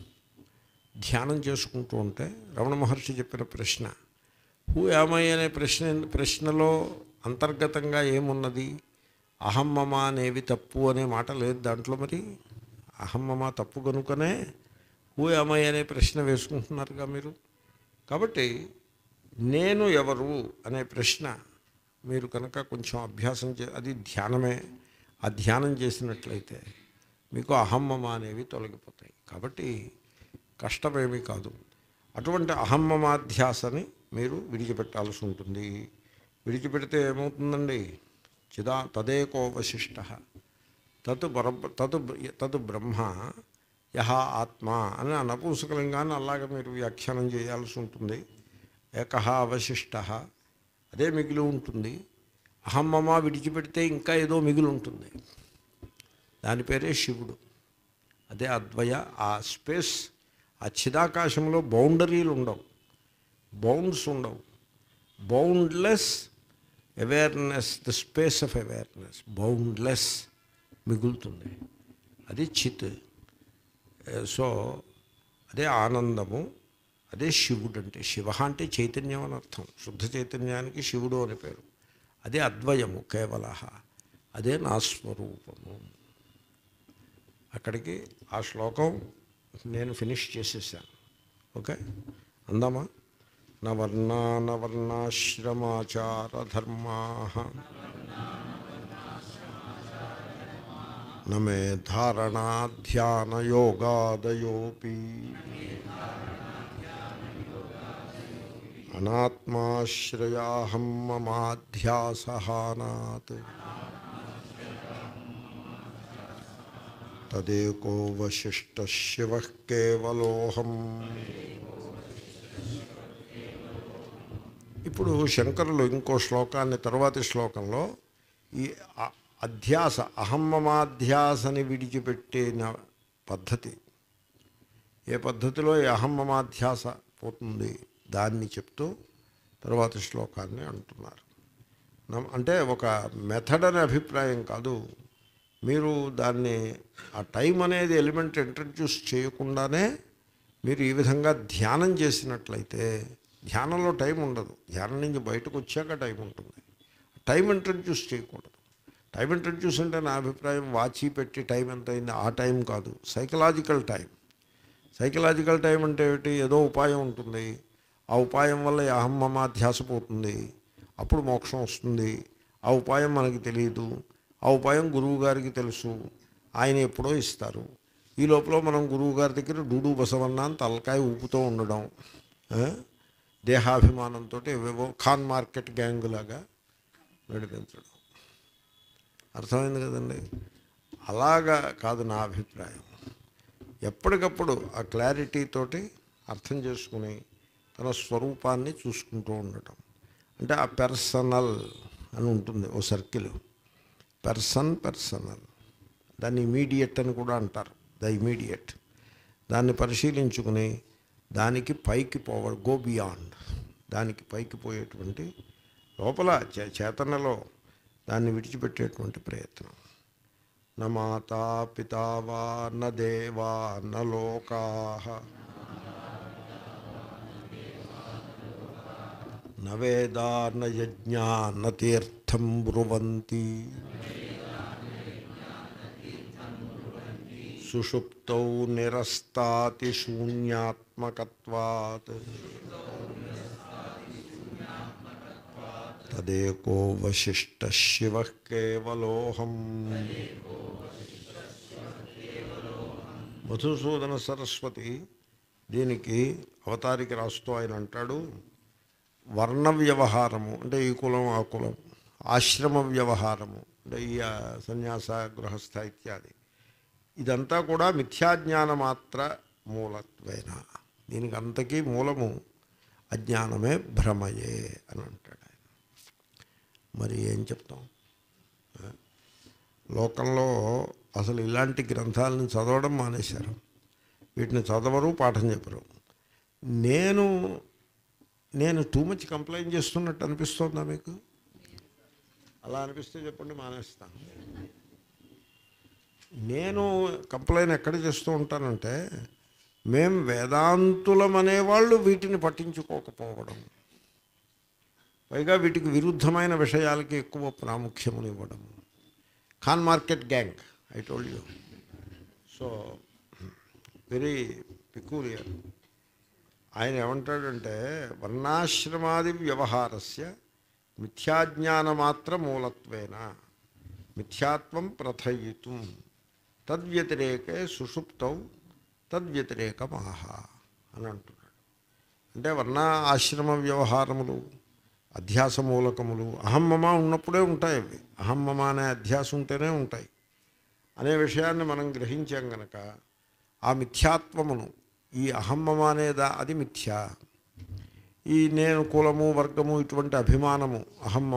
ధ్యానం చేసుకుంటూ ఉంటే రమణ మహర్షి చెప్పిన ప్రశ్న హూ ఐ అనే ప్రశ్న ప్రశ్నలో అంతర్గతంగా ఏమున్నది అహమ్మమ అనేవి తప్పు అనే మాట లేదు దాంట్లో మరి అహమ్మమ తప్పు కనుకనే హూ ఐ అనే ప్రశ్న వేసుకుంటున్నారుగా మీరు కాబట్టి నేను ఎవరు అనే ప్రశ్న మీరు కనుక కొంచెం అభ్యాసం చే అది ధ్యానమే ఆ ధ్యానం చేసినట్లయితే మీకు అహమ్మమ అనేవి తొలగిపోతాయి కాబట్టి కష్టమేమీ కాదు అటువంటి అహమ్మమాధ్యాసని మీరు విడిచిపెట్టాల్సి ఉంటుంది విడిచిపెడితే ఏమవుతుందండి చిదా తదేకోవశిష్ట తత్ పర తత్ తత్ బ్రహ్మ యహ ఆత్మ అని ఆ నపుంసకలింగాన్ని అలాగ మీరు వ్యాఖ్యానం చేయాల్సి ఉంటుంది ఏక అవశిష్ట అదే మిగిలి ఉంటుంది అహమ్మమ విడిచిపెడితే ఇంకా ఏదో మిగిలి ఉంటుంది దాని పేరే శివుడు అదే అద్వయ ఆ స్పేస్ ఆ చిదాకాశంలో బౌండరీలు ఉండవు బౌండ్స్ ఉండవు boundless awareness the space of awareness boundless మిగులుతుంది అది చిత్ సో అదే ఆనందము అదే శివుడు అంటే శివ అంటే చైతన్యం అని అర్థం శుద్ధ చైతన్యానికి శివుడు అని పేరు అదే అద్వయము కేవల అదే నా స్వరూపము అక్కడికి ఆ శ్లోకం నేను ఫినిష్ చేసేసాను ఓకే అందామా నవర్ణా నవర్ణాశ్రమాచారధర్మా నమే ధారణా ధ్యానయోగాదయోపి అనాత్మాశ్రయాహం మమాధ్యాసహానాత్ తదేకో వశిష్ట శివ కేవలోహం ఇప్పుడు శంకరులు ఇంకో శ్లోకాన్ని తర్వాతి శ్లోకంలో ఈ అ- అధ్యాస అహమ్మమాధ్యాసని విడిచిపెట్టిన పద్ధతి ఏ పద్ధతిలో ఈ అహమ్మమాధ్యాస పోతుంది దాన్ని చెప్తూ తర్వాతి శ్లోకాన్ని అంటున్నారు నమ్- అంటే ఒక మెథడ్ అనే అభిప్రాయం కాదు మీరు దాన్ని ఆ టైం అనేది ఎలిమెంట్ ఇంట్రడ్యూస్ చేయకుండానే మీరు ఈ విధంగా ధ్యానం చేసినట్లయితే ధ్యానంలో టైం ఉండదు ధ్యానం నుంచి బయటకు వచ్చాక టైం ఉంటుంది టైం ఇంట్రడ్యూస్ చేయకూడదు టైం ఇంట్రడ్యూస్ అంటే నా అభిప్రాయం వాచి పెట్టి టైం ఎంత అయింది ఆ టైం కాదు సైకలాజికల్ టైం సైకలాజికల్ టైం అంటే ఏమిటి ఏదో ఉపాయం ఉంటుంది ఆ ఉపాయం వల్ల ఈ అహమ్మమ ధ్యాస పోతుంది అప్పుడు మోక్షం వస్తుంది ఆ ఉపాయం మనకి తెలియదు ఆ ఉపాయం గురువు గారికి తెలుసు ఆయన ఎప్పుడో ఇస్తారు ఈ లోపల మనం గురువు గారి దగ్గర డూడు బసవన్న అని తలకాయ ఊపుతూ ఉండడం ఆ? దేహాభిమానంతో ఏవేవో ఖాన్ మార్కెట్ గ్యాంగ్ లాగా నడిపించడం అర్థమైంది కదండి అలాగా కాదు నా అభిప్రాయం ఎప్పటికప్పుడు ఆ క్లారిటీ తోటి అర్థం చేసుకుని తన స్వరూపాన్ని చూసుకుంటూ ఉండటం అంటే ఆ పెర్సనల్ అని ఉంటుంది ఓ సర్కిల్ పెర్సన్ పర్సనల్ దాన్ని ఇమీడియట్ అని కూడా అంటారు ద ఇమీడియట్ దాన్ని పరిశీలించుకుని దానికి పైకి పోవ గో బియాండ్ దానికి పైకి పోయేటువంటి లోపల చే చేతనలో దాన్ని విడిచిపెట్టేటువంటి ప్రయత్నం న మాతా పితా వా న దేవా న లోకా న వేదా న యజ్ఞా న తీర్థం బ్రువంతి సుషుప్తౌ నిరస్తాతి శూన్యాత్మకత్వాత్ తదేకో వశిష్ట శివ కేవలోహం మధుసూదన సరస్వతి దీనికి అవతారికి రాస్తూ ఆయన అంటాడు వర్ణ వ్యవహారము అంటే ఈ కులం ఆ కులం ఆశ్రమ వ్యవహారము అంటే ఈ ఆ, సన్యాస గృహస్థ ఇత్యాది ఇదంతా కూడా మిథ్యాజ్ఞాన మాత్ర మూలత్వేన దీనికి అంతకీ మూలము అజ్ఞానమే భ్రమయే అని అంటాడు ఆయన మరి ఏం చెప్తాం ఆ? లోకంలో అసలు ఇలాంటి గ్రంథాలను చదవడం మానేశారు వీటిని చదవరు పాఠం చెప్పరు నేను నేను టూ మచ్ కంప్లైంట్ చేస్తున్నట్టు అనిపిస్తోందా మీకు అలా అనిపిస్తే చెప్పండి మానేస్తాను నేను కంప్లైంట్ ఎక్కడ చేస్తూ ఉంటానంటే మేం వేదాంతులం అనేవాళ్ళు వీటిని పట్టించుకోకపోవడం పైగా వీటికి విరుద్ధమైన విషయాలకి ఎక్కువ ప్రాముఖ్యమునివ్వడం Khan Market gang I told you so very peculiar ఆయన ఏమంటాడంటే వర్ణాశ్రమాది వ్యవహారస్య మిథ్యాజ్ఞానమాత్ర మూలత్వేన మిథ్యాత్వం ప్రథయితుం తద్వ్యతిరేకే సుషుప్తౌ తద్వ్యతిరేకమాహ అని అంటున్నాడు అంటే వర్ణ ఆశ్రమ వ్యవహారములు అధ్యాస మూలకములు అహమ్మమ ఉన్నప్పుడే ఉంటాయి అవి అహమ్మమ అనే అధ్యాస ఉంటేనే ఉంటాయి అనే విషయాన్ని మనం గ్రహించాం గనక ఆ మిథ్యాత్వమును ఈ అహమ్మమ అనేదా అది మిథ్య ఈ నేను కులము వర్గము ఇటువంటి అభిమానము అహమ్మమ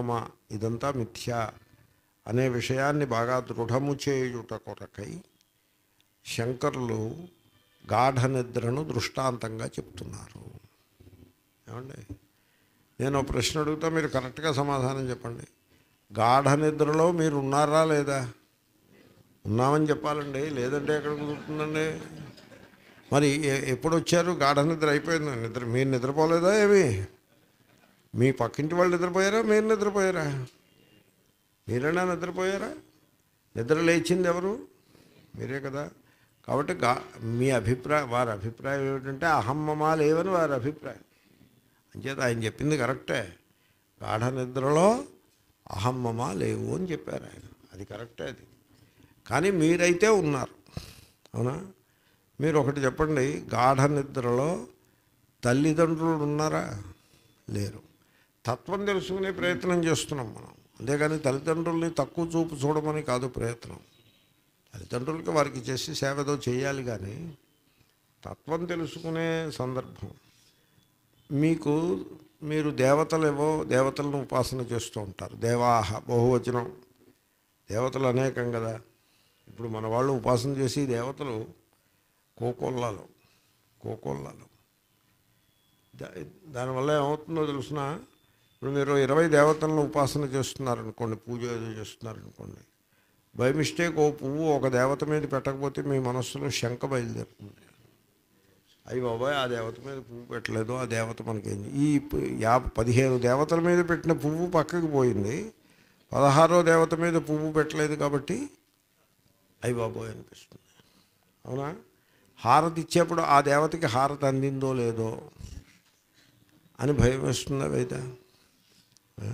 ఇదంతా మిథ్య అనే విషయాన్ని బాగా దృఢము చేయుట కొరకై శంకరులు గాఢ నిద్రను దృష్టాంతంగా చెప్తున్నారు ఏమండి నేను ఒక ప్రశ్న అడుగుతా మీరు కరెక్ట్గా సమాధానం చెప్పండి గాఢ నిద్రలో మీరు ఉన్నారా లేదా ఉన్నామని చెప్పాలండి లేదంటే ఎక్కడ కుదురుతుందండి మరి ఎ- ఎప్పుడు వచ్చారు గాఢ నిద్ర అయిపోయింది నిద్ర మీరు నిద్రపోలేదా ఏమి మీ పక్కింటి వాళ్ళు నిద్రపోయారా మీరు నిద్రపోయారా మీరైనా నిద్రపోయారా నిద్ర లేచింది ఎవరు మీరే కదా కాబట్టి గా మీ అభిప్రాయం వారి అభిప్రాయం ఏమిటంటే అహమ్మమా లేవని వారి అభిప్రాయం అంచేత ఆయన చెప్పింది కరెక్టే గాఢ నిద్రలో అహమ్మమా లేవు అని చెప్పారు ఆయన అది కరెక్టే అది కానీ మీరైతే ఉన్నారు అవునా మీరు ఒకటి చెప్పండి గాఢ నిద్రలో తల్లిదండ్రులు ఉన్నారా లేరు తత్వం తెలుసుకునే ప్రయత్నం చేస్తున్నాం మనం అంతేగాని తల్లిదండ్రుల్ని తక్కువ చూపు చూడమని కాదు ప్రయత్నం తల్లిదండ్రులకి వారికి చేసి సేవ ఏదో చేయాలి కానీ తత్వం తెలుసుకునే సందర్భం మీకు మీరు దేవతలేవో దేవతలను ఉపాసన చేస్తూ ఉంటారు దేవాహ బహువచనం దేవతలు అనేకం కదా ఇప్పుడు మన వాళ్ళు ఉపాసన చేసి దేవతలు కోకొల్లాలు కోకొల్లాలు దా- దానివల్ల ఏమవుతుందో తెలుసిన ఇప్పుడు మీరు ఇరవై దేవతలను ఉపాసన చేస్తున్నారనుకోండి పూజ ఏదో చేస్తున్నారనుకోండి బై మిస్టేక్ ఓ పువ్వు ఒక దేవత మీద పెట్టకపోతే మీ మనస్సులో శంక బయలుదేరుతుంది అయ్యి బాబాయ్ ఆ దేవత మీద పువ్వు పెట్టలేదు ఆ దేవత మనకేంది ఈ ప- యా పదిహేను దేవతల మీద పెట్టిన పువ్వు పక్కకి పోయింది పదహారో దేవత మీద పువ్వు పెట్టలేదు కాబట్టి అయ్యి బాబోయ్ అనిపిస్తుంది అవునా హారతి ఇచ్చేప్పుడు ఆ దేవతకి హారతి అందిందో లేదో అని భయం వేస్తుందా వేద ఆ?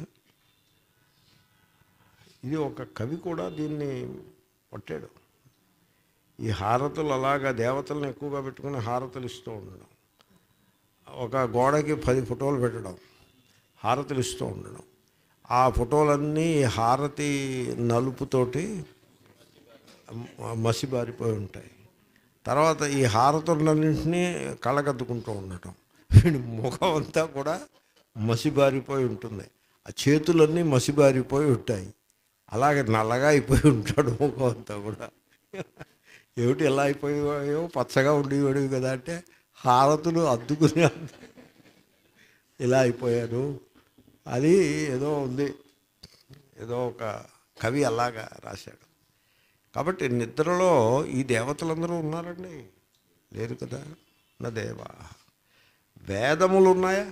ఇది ఒక కవి కూడా దీన్ని పట్టాడు ఈ హారతులు అలాగా దేవతలను ఎక్కువగా పెట్టుకుని హారతులు ఇస్తూ ఉండడం ఒక గోడకి పది ఫోటోలు పెట్టడం హారతులు ఇస్తూ ఉండడం ఆ ఫోటోలన్నీ ఈ హారతి నలుపుతోటి మ- మసిబారిపోయి ఉంటాయి తర్వాత ఈ హారతులన్నింటినీ కళ్ళగద్దుకుంటూ ఉండటం వీడి ముఖం అంతా కూడా మసిబారిపోయి ఉంటుంది ఆ చేతులన్నీ మసిబారిపోయి ఉంటాయి అలాగే నల్లగా అయిపోయి ఉంటాడు ముఖం అంతా కూడా ఏమిటి ఎలా అయిపోయాయో పచ్చగా ఉండేవాడు కదా అంటే హారతులు అద్దుకుని ఇలా అయిపోయారు అది ఏదో ఉంది ఏదో ఒక కవి అలాగా రాశాడు కాబట్టి నిద్రలో ఈ దేవతలందరూ ఉన్నారండి లేరు కదా నా దేవా వేదములు ఉన్నాయా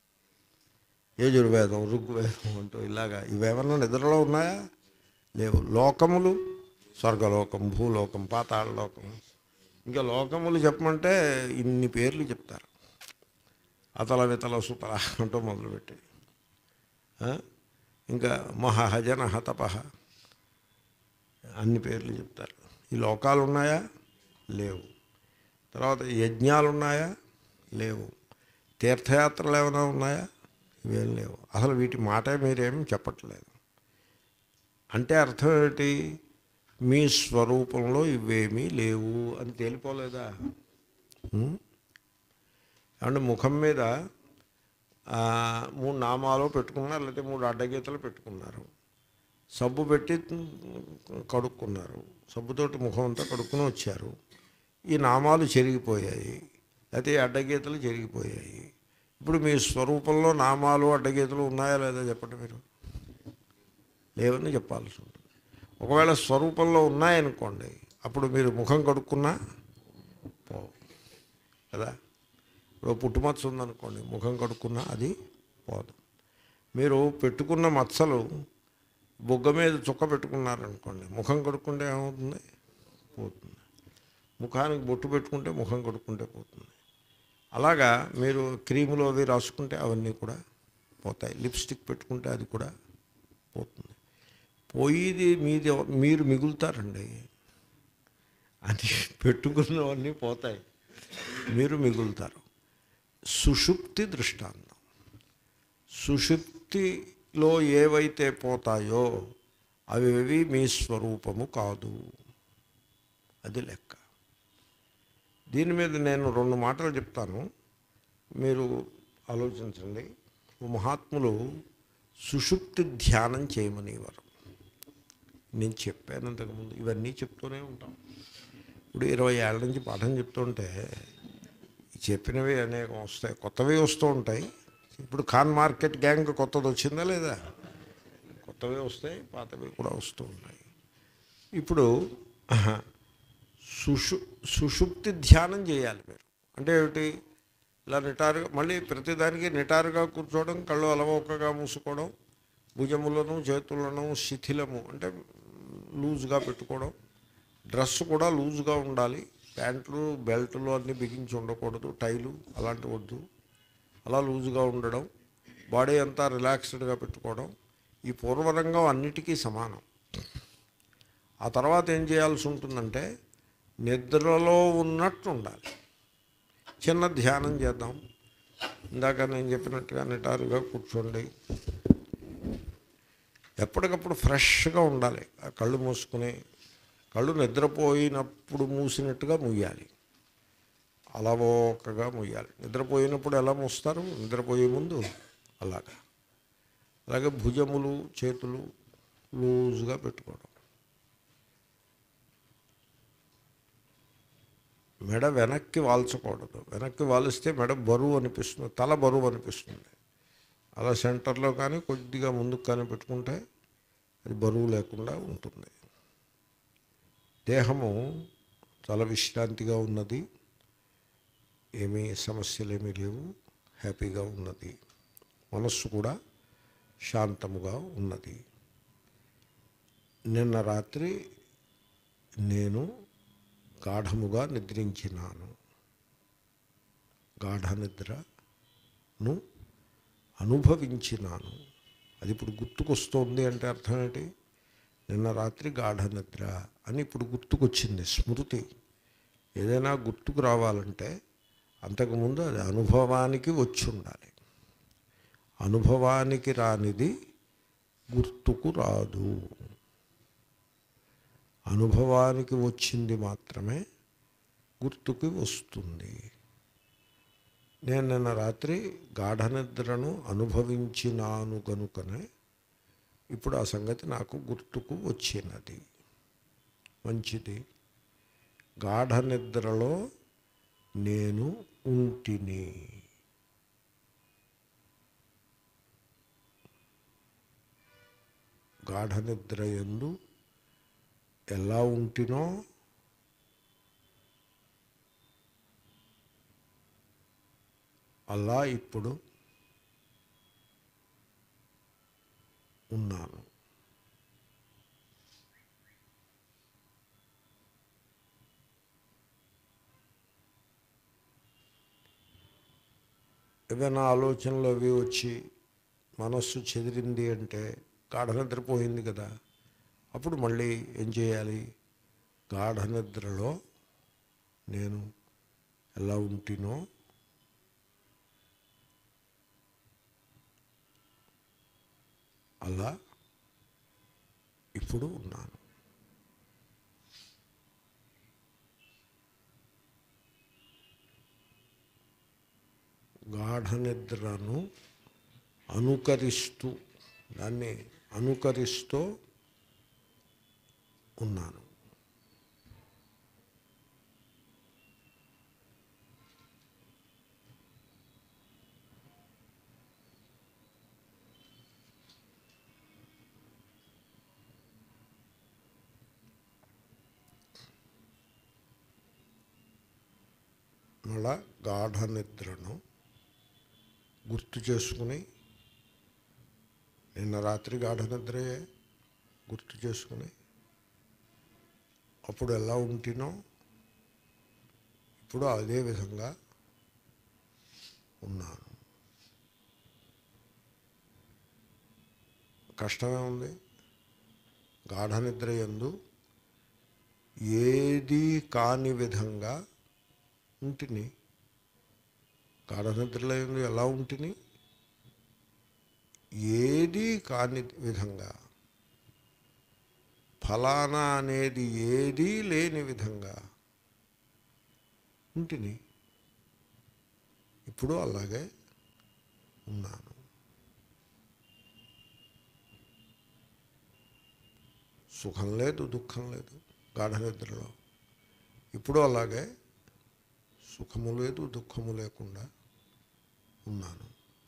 యజుర్వేదం ఋగ్వేదం అంటూ ఇలాగా ఇవేమన్నా నిద్రలో ఉన్నాయా లేవు లోకములు స్వర్గలోకం భూలోకం పాతాళలోకం ఇంకా లోకములు చెప్పమంటే ఇన్ని పేర్లు చెప్తారు అతల వితల సుతల అంటూ మొదలుపెట్టి ఆ? ఇంకా మహజన తపహ అన్ని పేర్లు చెప్తారు ఈ లోకాలు ఉన్నాయా లేవు తర్వాత యజ్ఞాలు ఉన్నాయా లేవు తీర్థయాత్రలు ఏమైనా ఉన్నాయా ఇవేం లేవు అసలు వీటి మాట మీరేం చెప్పట్లేదు అంటే అర్థం ఏంటి మీ స్వరూపంలో ఇవేమీ లేవు అని తేలిపోలేదా ఉం? అంటే ముఖం మీద ఆ, మూడు నామాలు పెట్టుకున్నారు లేకపోతే మూడు అడ్డగీతలు పెట్టుకున్నారు సబ్బు పెట్టి కడుక్కున్నారు సబ్బుతోటి ముఖం అంతా కడుక్కుని వచ్చారు ఈ నామాలు చెరిగిపోయాయి లేకపోతే ఈ అడ్డగీతలు చెరిగిపోయాయి ఇప్పుడు మీ స్వరూపంలో నామాలు అడ్డగీతలు ఉన్నాయా లేదా చెప్పండి మీరు లేవని చెప్పాల్సి ఉంటుంది ఒకవేళ స్వరూపంలో ఉన్నాయనుకోండి అప్పుడు మీరు ముఖం కడుక్కున్నా పోవు కదా ఇప్పుడు పుట్టుమచ్చ ఉందనుకోండి ముఖం కడుక్కున్నా అది పోదు మీరు పెట్టుకున్న మచ్చలు బొగ్గ మీద చుక్క పెట్టుకున్నారనుకోండి ముఖం కడుక్కుంటే ఏమవుతుంది పోతుంది ముఖానికి బొట్టు పెట్టుకుంటే ముఖం కడుక్కుంటే పోతుంది అలాగా మీరు క్రీములు అవి రాసుకుంటే అవన్నీ కూడా పోతాయి లిప్స్టిక్ పెట్టుకుంటే అది కూడా పోతుంది పోయేది మీది మీరు మిగులుతారండి అది పెట్టుకున్నవన్నీ పోతాయి మీరు మిగులుతారు సుషుప్తి దృష్టాంతం సుషుప్తిలో ఏవైతే పోతాయో అవేవి మీ స్వరూపము కాదు అది లెక్క దీని మీద నేను రెండు మాటలు చెప్తాను మీరు ఆలోచించండి ఓ మహాత్ములు సుషుప్తి ధ్యానం చేయమనేవారు నేను చెప్పాను అంతకుముందు ఇవన్నీ చెప్తూనే ఉంటాం ఇప్పుడు ఇరవై ఏళ్ళ నుంచి పాఠం చెప్తుంటే ఈ చెప్పినవి అనేకం వస్తాయి కొత్తవి వస్తూ ఉంటాయి ఇప్పుడు ఖాన్ మార్కెట్ గ్యాంగ్ కొత్తది వచ్చిందా లేదా కొత్తవి వస్తాయి పాతవి కూడా వస్తూ ఉంటాయి ఇప్పుడు ఆహా, సుషు సుషుప్తి ధ్యానం చేయాలి మీరు అంటే ఏమిటి ఇలా నిటారుగా మళ్ళీ ప్రతిదానికి నిటారుగా కూర్చోవడం కళ్ళు అలవోకగా మూసుకోవడం భుజములను చేతులను శిథిలము అంటే లూజ్గా పెట్టుకోవడం డ్రెస్ కూడా లూజ్గా ఉండాలి ప్యాంట్లు బెల్ట్లు అన్నీ బిగించి ఉండకూడదు టైలు అలాంటి వద్దు అలా లూజ్గా ఉండడం బాడీ అంతా రిలాక్స్డ్గా పెట్టుకోవడం ఈ పూర్వరంగం అన్నిటికీ సమానం ఆ తర్వాత ఏం చేయాల్సి ఉంటుందంటే నిద్రలో ఉన్నట్టు ఉండాలి చిన్న ధ్యానం చేద్దాం ఇందాక నేను చెప్పినట్టుగా నిటారుగా కూర్చోండి ఎప్పటికప్పుడు ఫ్రెష్గా ఉండాలి ఆ కళ్ళు మూసుకుని కళ్ళు నిద్రపోయినప్పుడు మూసినట్టుగా ముయ్యాలి అలవోకగా ముయ్యాలి నిద్రపోయినప్పుడు ఎలా మూస్తారు నిద్రపోయే ముందు అలాగా అలాగే భుజములు చేతులు లూజుగా పెట్టుకోవడం మెడ వెనక్కి వాల్చకూడదు వెనక్కి వాలిస్తే మెడ బరువు అనిపిస్తుంది తల బరువు అనిపిస్తుంది అలా సెంటర్లో కానీ కొద్దిగా ముందుకు కానీ పెట్టుకుంటే అది బరువు లేకుండా ఉంటుంది దేహము చాలా విశ్రాంతిగా ఉన్నది ఏమీ సమస్యలు ఏమీ లేవు హ్యాపీగా ఉన్నది మనస్సు కూడా శాంతముగా ఉన్నది నిన్న రాత్రి నేను గాఢముగా నిద్రించినాను గాఢ నిద్రను అనుభవించినాను అది ఇప్పుడు గుర్తుకొస్తోంది అంటే అర్థం ఏంటి నిన్న రాత్రి గాఢ నిద్ర అని ఇప్పుడు గుర్తుకొచ్చింది స్మృతి ఏదైనా గుర్తుకు రావాలంటే అంతకుముందు అది అనుభవానికి వచ్చి ఉండాలి అనుభవానికి రానిది గుర్తుకు రాదు అనుభవానికి వచ్చింది మాత్రమే గుర్తుకి వస్తుంది నేను నిన్న రాత్రి గాఢ నిద్రను అనుభవించినాను గనుకనే ఇప్పుడు ఆ సంగతి నాకు గుర్తుకు వచ్చినది మంచిది గాఢ నిద్రలో నేను ఉంటిని గాఢ నిద్ర ఎందు ఎలా ఉంటినో అలా ఇప్పుడు ఉన్నాను ఏదైనా ఆలోచనలు అవి వచ్చి మనస్సు చెదిరింది అంటే గాఢ నిద్రపోయింది కదా అప్పుడు మళ్ళీ ఏం చేయాలి గాఢ నిద్రలో నేను ఎలా ఉంటినో అలా ఇప్పుడు ఉన్నాను గాఢ నిద్రను అనుకరిస్తూ దాన్ని అనుకరిస్తూ ఉన్నాను మళ్ళా గాఢ నిద్రను గుర్తు చేసుకుని నిన్న రాత్రి గాఢ నిద్రయే గుర్తు చేసుకుని అప్పుడు ఎలా ఉంటినో ఇప్పుడు అదే విధంగా ఉన్నాను కష్టమే ఉంది గాఢ నిద్ర ఎందు ఏది కాని విధంగా ఉంటిని గాఢ నిద్రలో ఎందు ఎలా ఉంటిని ఏది కాని విధంగా ఫలానా అనేది ఏదీ లేని విధంగా ఉంటిని ఇప్పుడు అలాగే ఉన్నాను సుఖం లేదు దుఃఖం లేదు గాఢ నిద్రలో ఇప్పుడు అలాగే సుఖము లేదు దుఃఖము లేకుండా ఉన్నాను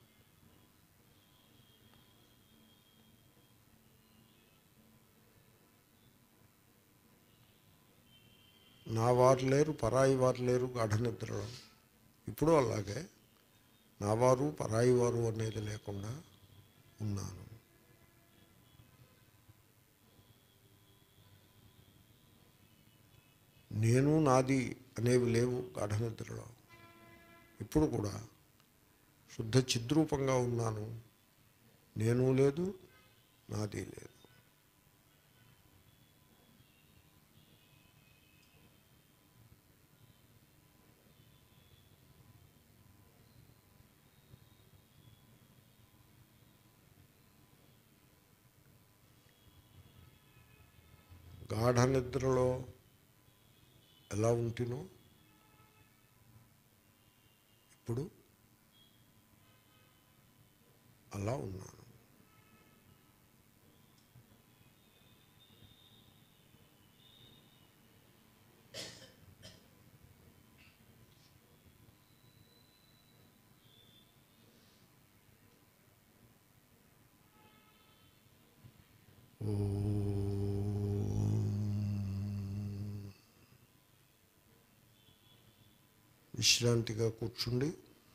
నా వారు లేరు పరాయి వారు లేరు గాఢ నిద్రలో ఇప్పుడు అలాగే నా వారు పరాయి వారు అనేది లేకుండా ఉన్నాను నేను నాది అనేవి లేవు గాఢ నిద్రలో ఇప్పుడు కూడా శుద్ధ చిద్రూపంగా ఉన్నాను నేను లేదు నాది లేదు గాఢ నిద్రలో ఎలా ఉంటినో ఇప్పుడు అలా ఉన్నాను విశ్రాంతిగా కూర్చుండి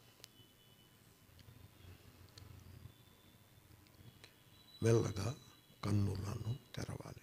మెల్లగా కన్నులను తెరవాలి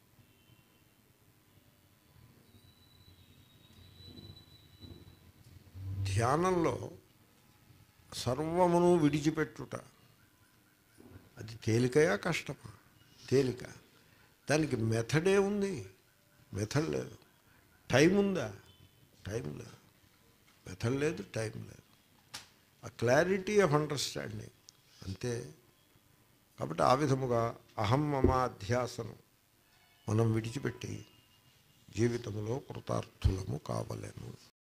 ధ్యానంలో సర్వమును విడిచిపెట్టుట అది తేలికయా కష్టమా తేలిక దానికి మెథడే ఉంది మెథడ్ లేదు టైం ఉందా టైం లేదు మెథడ్ లేదు టైం లేదు ఆ క్లారిటీ ఆఫ్ అండర్స్టాండింగ్ అంతే కాబట్టి ఆ విధముగా అహం మమ అధ్యాసను మనం విడిచిపెట్టి జీవితంలో కృతార్థులము కావలేము